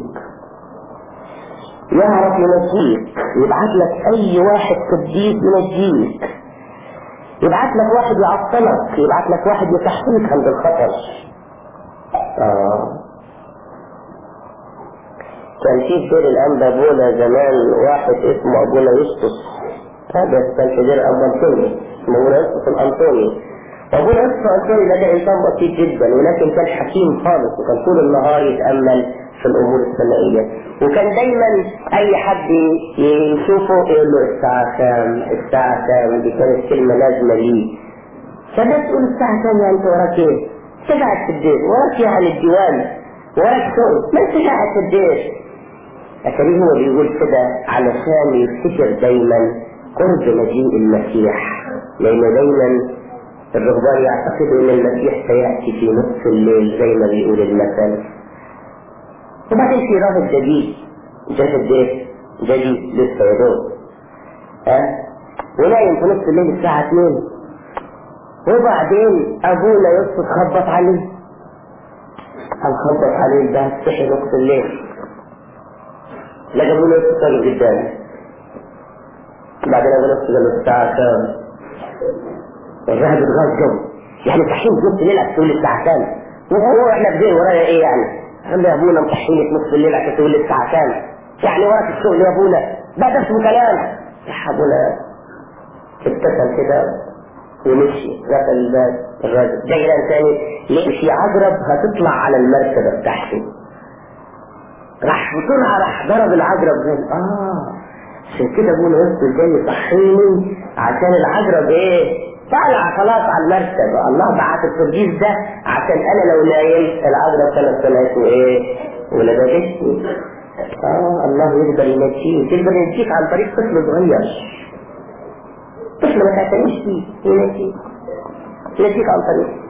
يعرف ينجيك يبعت لك اي واحد قديس ينجيك يبعت لك واحد يعطلك يبعت لك واحد يصحيك عند الخطر آه. كان في دير الأنبا بولا زمان واحد اسمه أبونا يسطس هذا كان في دير أبو أنطوني اسمه أبونا يسطس الأنطوني وأبونا يسطس الأنطوني ده إنسان بسيط جدا ولكن كان حكيم خالص وكان طول النهار يتأمل في الأمور السمائية وكان دايما أي حد يشوفه يقول له الساعة كام الساعة كام دي كانت كلمة لازمة ليه فالناس تقول الساعة كام يعني أنت وراك إيه؟ أنت قاعد في الدير وراك يعني الديوان وراك شغل ما أنت قاعد في الدير لكن هو بيقول كده علشان يفتكر دايما قرب مجيء المسيح لأنه دايما الرهبان يعتقدوا أن المسيح سيأتي في نصف الليل زي ما بيقول المثل وبعدين في راهب جديد جه البيت جديد لسه يا دوب ها ونايم في نص الليل الساعة 2 وبعدين أبونا يوسف خبط عليه قال خبط عليه ده صحي نص الليل لقى ابونا يوسف راجل قدامي بعدين انا نص له الساعة كام الرهب اتغاظ جو يعني صحيح نص الليل تقول الساعة كام وهو احنا بدين ورايا ايه يعني قال لي يا ابونا مصحيني في نص الليل عشان تقول لي الساعة كام يعني وراك الشغل يا ابونا ده ده اسمه كلام يا ابونا ابتسم كده ومشي غسل الباب الراجل جاي لان تاني لقي في عقرب هتطلع على المركبة بتاعته راح بسرعة راح ضرب العقرب قال اه عشان كده ابونا يفضل جاي يصحيني عشان العقرب ايه طالع خلاص على المركبة الله بعت الترجيز ده عشان انا لو نايم العقرب كانت طلعت ايه ولدغتني اه الله يقدر ينجيك يقدر ينجيك عن طريق طفل صغير طفل ما تعتنيش فيه ينجيك ينجيك عن طريق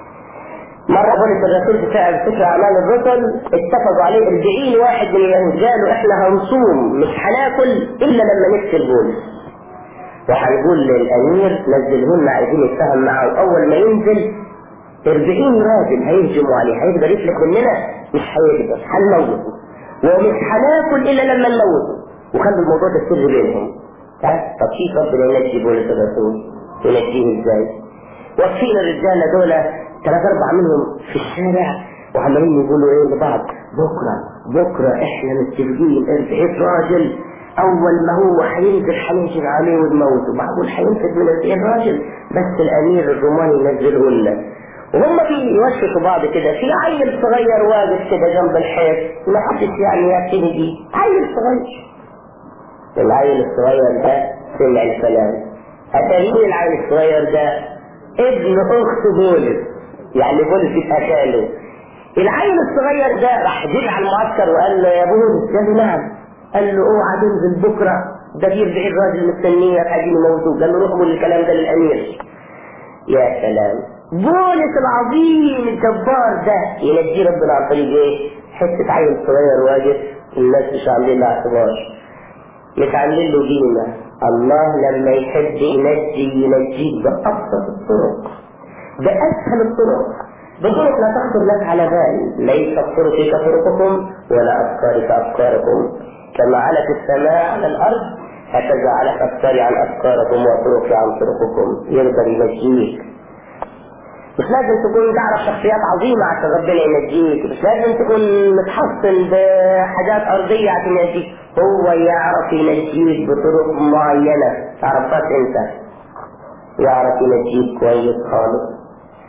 مرة بولس الرسول بتاع سفر أعمال الرسل اتفقوا عليه 40 واحد من اليهود قالوا احنا هنصوم مش هناكل إلا لما نقتل بولس وهنقول للأمير نزله لنا عايزين نتفاهم معاه وأول ما ينزل 40 راجل هيهجموا عليه هيقدر يفلت مننا مش هيقدر هنموته ومش هناكل إلا لما نموته وخلوا الموضوع ده سر بينهم طب كيف ربنا ينجي بولس الرسول ينجيه ازاي؟ واقفين الرجاله دول ثلاث اربع منهم في الشارع وعمالين يقولوا ايه لبعض بكره بكره احنا متفقين 40 راجل اول ما هو هينزل هننزل عليه ونموته معقول هينزل من 40 راجل بس الامير الروماني ينزله لنا وهم بيوششوا بعض كده في عيل صغير واقف كده جنب الحيط ما حدش يعني يعتني بيه عيل صغير العيل الصغير ده سمع الكلام اتاريه العيل الصغير ده ابن اخت بولس يعني بولس يبقى خاله العيل الصغير ده راح جري على المعسكر وقال له يا بولس قال له نعم قال له اوعى تنزل بكره ده في 40 راجل مستنيك عايزين يموتوك قال له روح قول الكلام ده للامير يا سلام بولس العظيم الجبار ده ينجي ربنا عن طريق ايه؟ حته عيل صغير واقف الناس مش عاملين له اعتبار مش عاملين له قيمه الله لما يحب ينجي ينجيك بأبسط الطرق بأسهل الطرق بطرق لا تخطر لك على بال ليس طرقي كطرقكم ولا أفكاري كأفكاركم كما علت السماء على الأرض هكذا علت أفكاري عن أفكاركم وطرقي عن طرقكم يقدر ينجيك مش لازم تكون تعرف شخصيات عظيمة عشان ربنا ينجيك مش لازم تكون متحصن بحاجات أرضية عشان ينجيك هو يعرف ينجيك بطرق معينة تعرفهاش انت يعرف ينجيك كويس خالص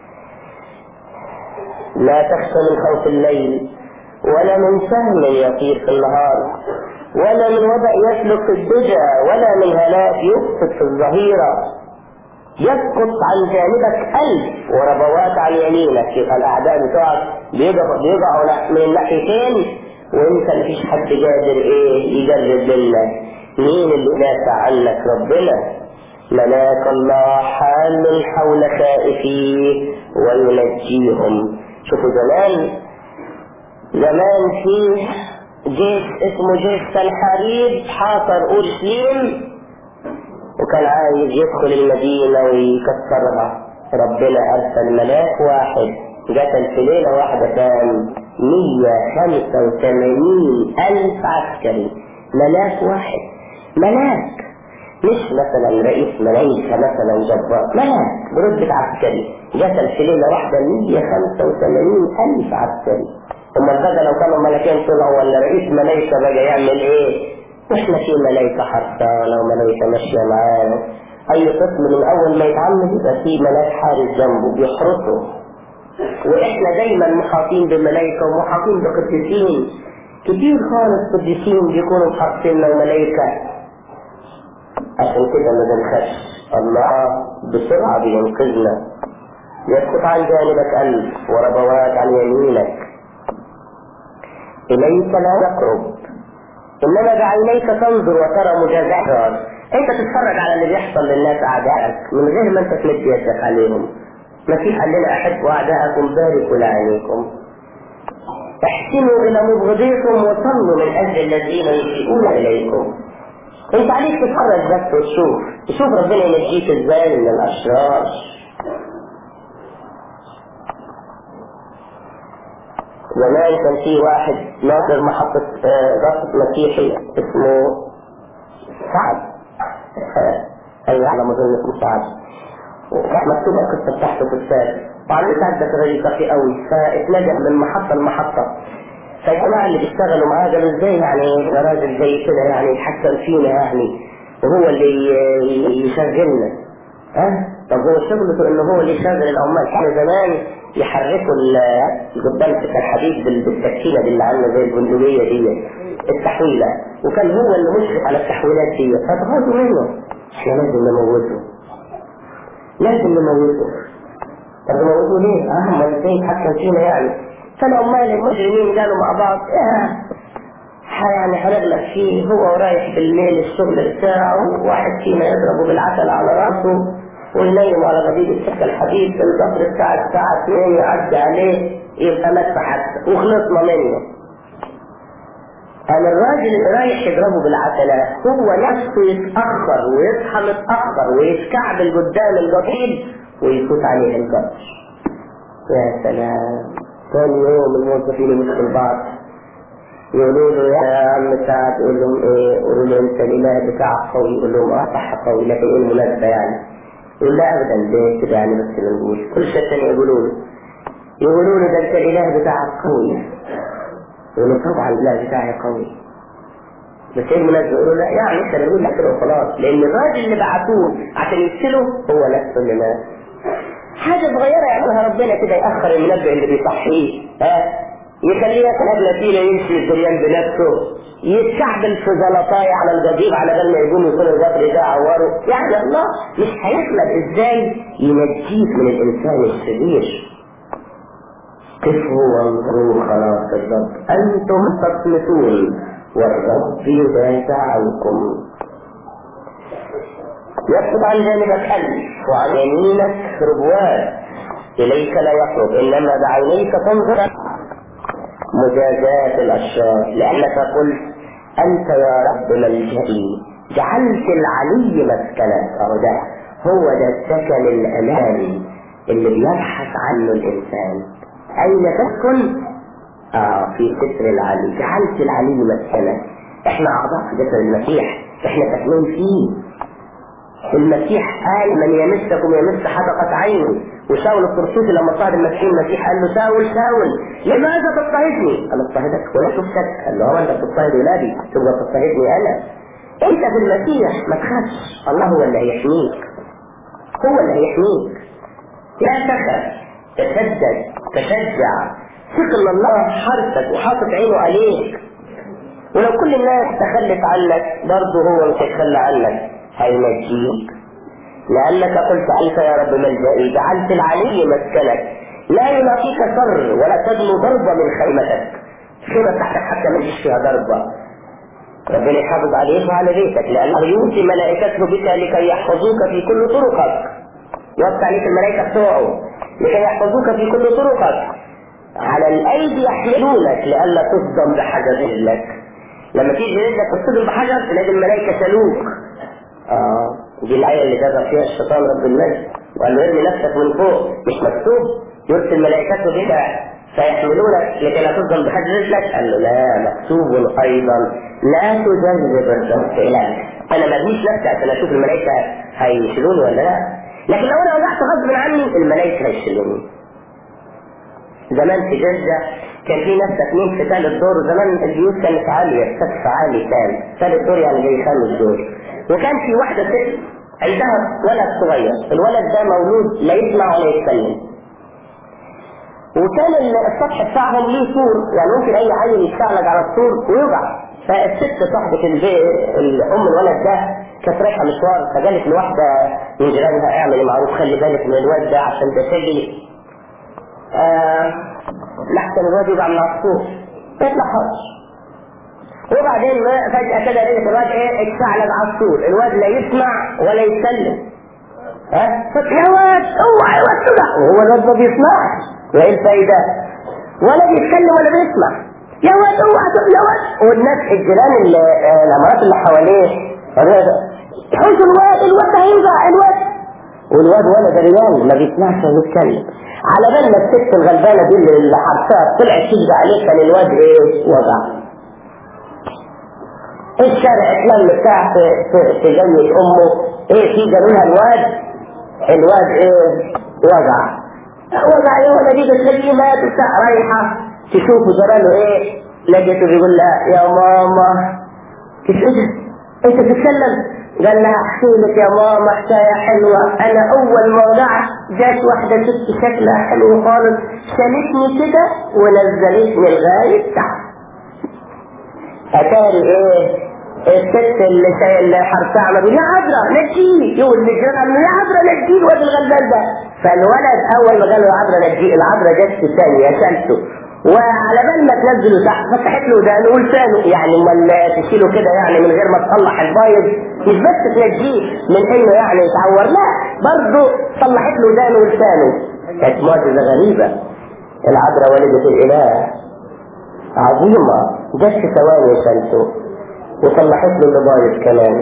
لا تخشى من خوف الليل ولا من سهم يطير في النهار ولا من وبأ يسلك الدجى ولا من هلاك يسقط في الظهيرة يسقط عن جانبك ألف وربوات عن يمينك يبقى الأعداء بتوعك بيقعوا بيقعوا من الناحيتين وانت مفيش حد قادر ايه يجرب منك مين اللي دافع عنك ربنا ملاك الله حال حول خائفيه وينجيهم شوفوا زمان زمان في جيش اسمه جيش سنحاريب حاصر اورشليم وكان عايز يدخل المدينة ويكسرها ربنا أرسل ملاك واحد قتل في ليلة واحدة كان 185 ألف عسكري ملاك واحد ملاك مش مثلا رئيس ملايكة مثلا جبار ملاك برتبة عسكري قتل في ليلة واحدة 185 ألف عسكري أما بقى لو كانوا ملكين طلعوا ولا رئيس ملايكة بقى يعمل إيه؟ واحنا في ملايكة حرسانة وملايكة ماشية معانا أي طفل من أول ما يتعمد يبقى في ملاك حارس جنبه بيحرسه واحنا دايما محاطين بملائكة ومحاطين بقديسين كتير خالص قديسين بيكونوا محاطيننا وملائكة عشان كده ما بنخافش الله بسرعة بينقذنا يسقط عن جانبك ألف وربوات عن يمينك إليك لا يقرب إنما بعينيك تنظر وترى مجازات أنت تتفرج على اللي بيحصل للناس أعدائك من غير ما أنت تمد يدك عليهم المسيح قال لنا أحبوا أعداءكم باركوا لعينيكم احسنوا إلى مبغضيكم وصلوا من أجل الذين يسيئون إليكم أنت عليك تتفرج بس وتشوف تشوف ربنا ينجيك إزاي من الأشرار زمان كان في واحد ناظر محطة رصد مسيحي اسمه سعد ايوه على مظن اسمه سعد وكانت مكتوبه القصه بتاعته في الكتاب وعلى سعد ده راجل ذكي قوي فاتنجح من محطه لمحطه فالجماعه اللي بيشتغلوا معاه قالوا ازاي يعني ده راجل زي كده يعني يتحكم فينا يعني وهو اللي يشغلنا ها طب هو شغلته انه هو اللي يشغل العمال كانوا زمان يحركوا القضبان بتاع الحديد بالسكينه دي اللي عامله زي البندقيه دي التحويله وكان هو اللي مشرف على التحويلات دي فاتغاظوا منه احنا لازم نموته لازم نموته طب نموته ليه؟ اه ما ازاي يتحكم فينا يعني فالعمال المجرمين قالوا مع بعض اه يعني هنغلب فيه هو رايح بالليل الشغل بتاعه واحد فينا يضربه بالعسل على راسه وينيم على غديد السكة الحديد في الظهر بتاع الساعة 2 يعدي عليه يبقى مات حتى وخلصنا منه قال الراجل اللي رايح يضربه بالعسلة هو نفسه يتأخر ويصحى متأخر ويتكعبل قدام القطيب ويفوت عليه القطر يا سلام ثاني يوم الموظفين يمسكوا بعض يقولوا له يا عم سعد يقول لهم ايه يقولوا له انت الاله بتاعك قوي يقول لهم اه صح قوي لكن ايه المناسبه يعني يقول لا ابدا ليه كده يعني بس بنقول كل شيء تاني يقولوا له يقولوا له ده انت الاله بتاعك قوي يقول له طبعا الاله بتاعي قوي بس ايه المناسبه يقولوا لا يعني احنا بنقول لك كده وخلاص لان الراجل اللي بعتوه عشان يقتله هو نفسه اللي مات حاجه صغيره يعملها ربنا كده ياخر المنبه اللي بيصحيه ها يخليه ياكل اكله تقيله يمشي الدريان بنفسه يتكعبل في زلطاية على الجديد على بال ما يقوم يكون الجبر ده عوره يعني الله مش هيخلق ازاي ينجيك من الانسان الشرير كفوا وانظروا خلاص الرب انتم تصمتون والرب يدافع عنكم يكتب عن جانبك ألف وعن يمينك ربوان إليك لا يقرب إنما بعينيك تنظر مجازاة الأشرار لأنك قلت أنت يا رب ملجئي جعلت العلي مسكنك أهو ده هو ده السكن الأماني اللي بيبحث عنه الإنسان أين تسكن؟ آه في ستر العلي جعلت العلي مسكنك احنا أعضاء جسد المسيح احنا ساكنين فيه المسيح قال من يمسكم يمس حدقة عينه وشاول الطرسوسي لما صعد المسيح المسيح قال له شاول شاول لماذا تضطهدني؟ قال اضطهدك ولا شفتك؟ قال له هو انت بتضطهد ولادي تبقى تضطهدني انا انت في المسيح ما تخافش الله هو اللي هيحميك هو اللي هيحميك لا تخف تشدد تشجع ثق ان الله حرسك وحاطط عينه عليك ولو كل الناس تخلت عنك برضه هو مش هيتخلى عنك هينجيك لأنك قلت أنت يا رب ملجئي جعلت العلي مسكنك لا يلاقيك شر ولا تدنو ضربة من خيمتك خيمة تحتك حتى ما يجيش فيها ضربة ربنا يحافظ عليك وعلى بيتك لأنه يوصي ملائكته بك لكي يحفظوك في كل طرقك يوصي عليك الملائكة بتوعه لكي يحفظوك في كل طرقك على الأيدي يحملونك لئلا تصدم بحجر رجلك لما تيجي رجلك تصدم بحجر تلاقي الملائكة شالوك آه دي الآية اللي جاب فيها الشيطان رب المجد وقال له ارمي نفسك من فوق مش مكتوب يرسل ملائكته بك فيحملونك لكي لا تصدم بحد رجلك قال له لا مكتوب أيضا لا تجرب الرب إلهك أنا ما ارميش نفسي عشان أشوف الملائكة هيشيلوني ولا لا لكن لو أنا وقعت غصب عني الملائكة هيشيلوني زمان في جدة كان في ناس ساكنين في ثالث دور وزمان البيوت كانت عالية السقف عالي كان ثالث دور يعني زي خامس دور وكان في واحدة ست عندها ولد صغير الولد ده مولود لا يسمع ولا يتكلم وكان السطح بتاعهم ليه سور يعني ممكن اي عيل يتشعلق على السور ويوجع فالست صاحبة البيت ام الولد ده كانت رايحة مشوار فقالت لواحدة من جيرانها اعملي معروف خلي بالك من الواد ده عشان ده شقي آه لحسن الواد يوجع من العصفور يطلع حرش وبعدين فجأة كده لقيت الواد ايه اتشعلق على السور الواد لا يسمع ولا يتكلم ها يا واد اوعى يا واد كده وهو الواد ما بيسمعش وايه الفايدة ولا بيتكلم ولا بيسمع يا واد اوعى يا واد والناس الجيران اللي الامارات اللي حواليه حوش الواد الواد هيوجع الواد والواد ولد ريال ما بيسمعش ولا بيتكلم على بال ما الست الغلبانه دي اللي حرفها طلعت تشجع عليه كان الواد ايه وجع الشارع اتلم بتاع في في, في جنة امه ايه في جنونها الواد الواد ايه وجع وجع ايه ولا دي بتلاقيه مات وبتاع رايحه تشوفه جراله ايه لقيته بيقول لها يا ماما ايه ده انت تتكلم قال لها احكي لك يا ماما حكايه حلوه انا اول ما وضعت جات واحده ست شكلها حلو خالص شالتني كده ونزلتني لغايه تحت اتاري ايه الست اللي اللي حرصها عمل يا عذرا نجيه يقول للجيران يا عذرا نجيه الواد الغلبان ده فالولد اول ما قال له عذرا نجيه العذرا جت ثانيه شالته وعلى بال ما تنزله تحت فتحت له ده نقول ثاني يعني امال تشيله كده يعني من غير ما تصلح البايظ مش بس تنجيه من انه يعني يتعور لا برضه صلحت له ده نقول ثاني كانت معجزه غريبه العذراء والده الاله عظيمه جت في ثواني شالته وصلحت له اللي بايظ كمان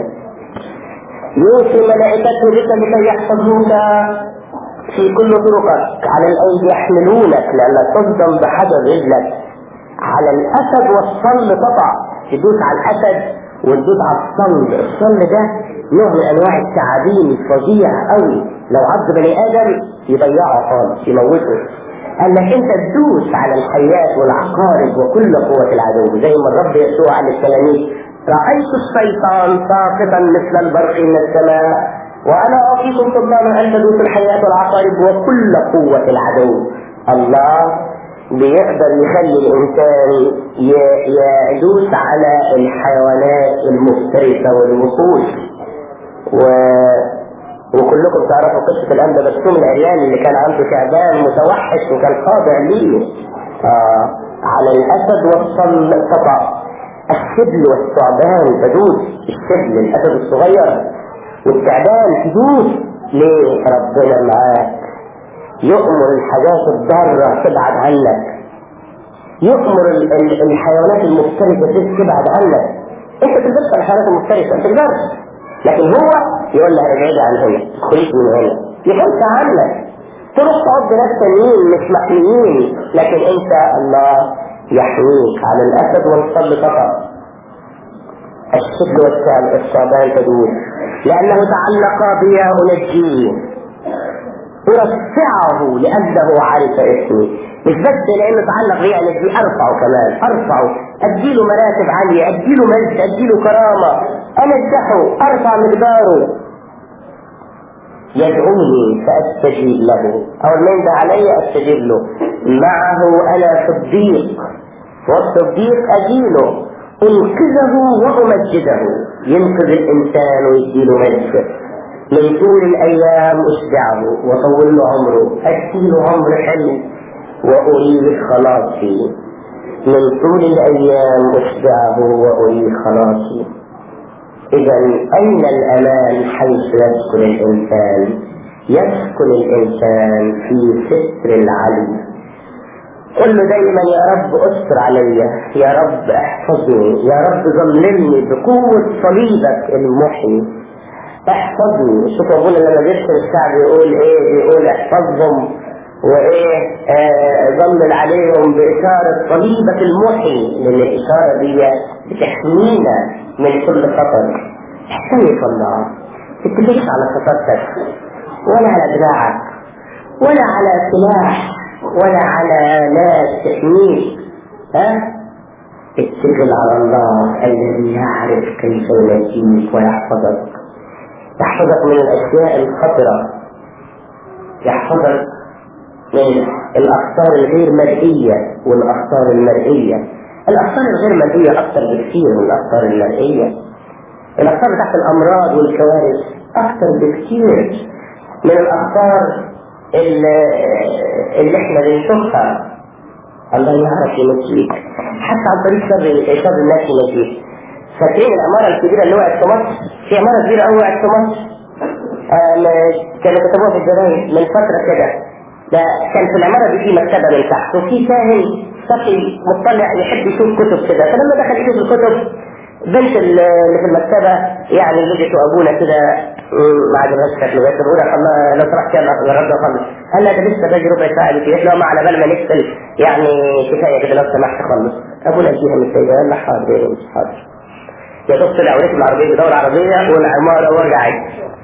يوصي ملائكته بك لكي يحفظوك في كل طرقك على الايدي يحملونك لانك تصدم بحجر رجلك على الاسد والصل تقع تدوس على الاسد وتدوس على الصل الصل ده نوع من انواع التعابين الفظيع قوي لو عض بني ادم يضيعه خالص يموته قال لك انت تدوس على الحيات والعقارب وكل قوة العدو زي ما الرب يسوع قال للتلاميذ رأيت الشيطان ساقطا مثل البرق من السماء وأنا أعطيكم سلطانا أن تدوسوا الحياة والعقارب وكل قوة العدو الله بيقدر يخلي الإنسان يدوس على الحيوانات المفترسة والوحوش و... وكلكم تعرفوا قصة الأنبا بسوم العريان اللي كان عنده تعبان متوحش وكان خاضع ليه آه على الأسد والصل تقع الشبل والثعبان تدوس الشبل الأسد الصغير والتعبان تدوس ليه ربنا معاك يؤمر الحاجات الضارة تبعد عنك يؤمر ال ال الحيوانات المفترسة تبعد عنك انت تقدرش على الحيوانات المفترسة ما تقدرش لكن هو يقول لها ابعدي عن هنا خليك من هنا يحس عنك تروح تقعد بناس تانيين مش محميين لكن انت الله يحميك على الاسد والصل فقط الشبل والثعبان تدور لأنه تعلق بي أنجيه أرفعه لأنه عرف اسمي مش بس لأنه تعلق بي أنجيه أرفعه كمان أرفعه أديله مراتب عالية أديله مجد أديله كرامة أنجحه أرفع مقداره يدعوني فأستجيب له أول ما يندى علي أستجيب له معه أنا صديق والصديق أجيله انقذه وامجده ينقذ الانسان ويديله مجد من طول الايام اشبعه واطول له عمره اديله عمر حلو واريد خلاصي من طول الايام اشبعه واريد خلاصي اذا اين الامان حيث يسكن الانسان يسكن الانسان في ستر العلي قل له دايما يا رب استر عليا يا رب احفظني يا رب ظللني بقوة صليبك المحيي احفظني شوف ابونا لما بيرسل الشعب يقول ايه بيقول احفظهم وايه آه ظلل عليهم بإشارة صليبك المحيي لأن الإشارة دي بتحمينا من كل خطر احتمي الله تتكلش على خطرتك ولا على دراعك ولا على سلاح ولا على ناس تحميك ها اتكل على الله الذي يعرف كيف ينجيك ويحفظك يحفظك من الاشياء الخطره يحفظك من الاخطار الغير مرئيه والاخطار المرئيه الاخطار الغير مرئيه اكثر بكثير من الاخطار المرئيه الاخطار تحت الامراض والكوارث اكثر بكثير من الاخطار اللي, اللي احنا بنشوفها الله يعرف ينجيك حتى عن طريق شر شر الناس ينجيك فاكرين العمارة الكبيرة اللي وقعت في مصر في عمارة كبيرة قوي وقعت في مصر كانوا كتبوها في الجرايد من فترة كده ده كان في العمارة دي في مكتبة من تحت وفي كاهن صفي مطلع يحب يشوف كتب كده فلما دخل يشوف الكتب بنت اللي في المكتبة يعني لقيت ابونا كده ما عجبهاش شكله بس بقول الله لو سمحت يلا جربنا خلص قال لا ده لسه باقي ربع ساعه دي قلت له ما على بال ما نقفل يعني كفايه كده لو سمحت خلص ابونا اديها من السيده قال لا حاضر مش حاضر يا دوب طلع وركب العربية بدور عربية والعمارة وجعت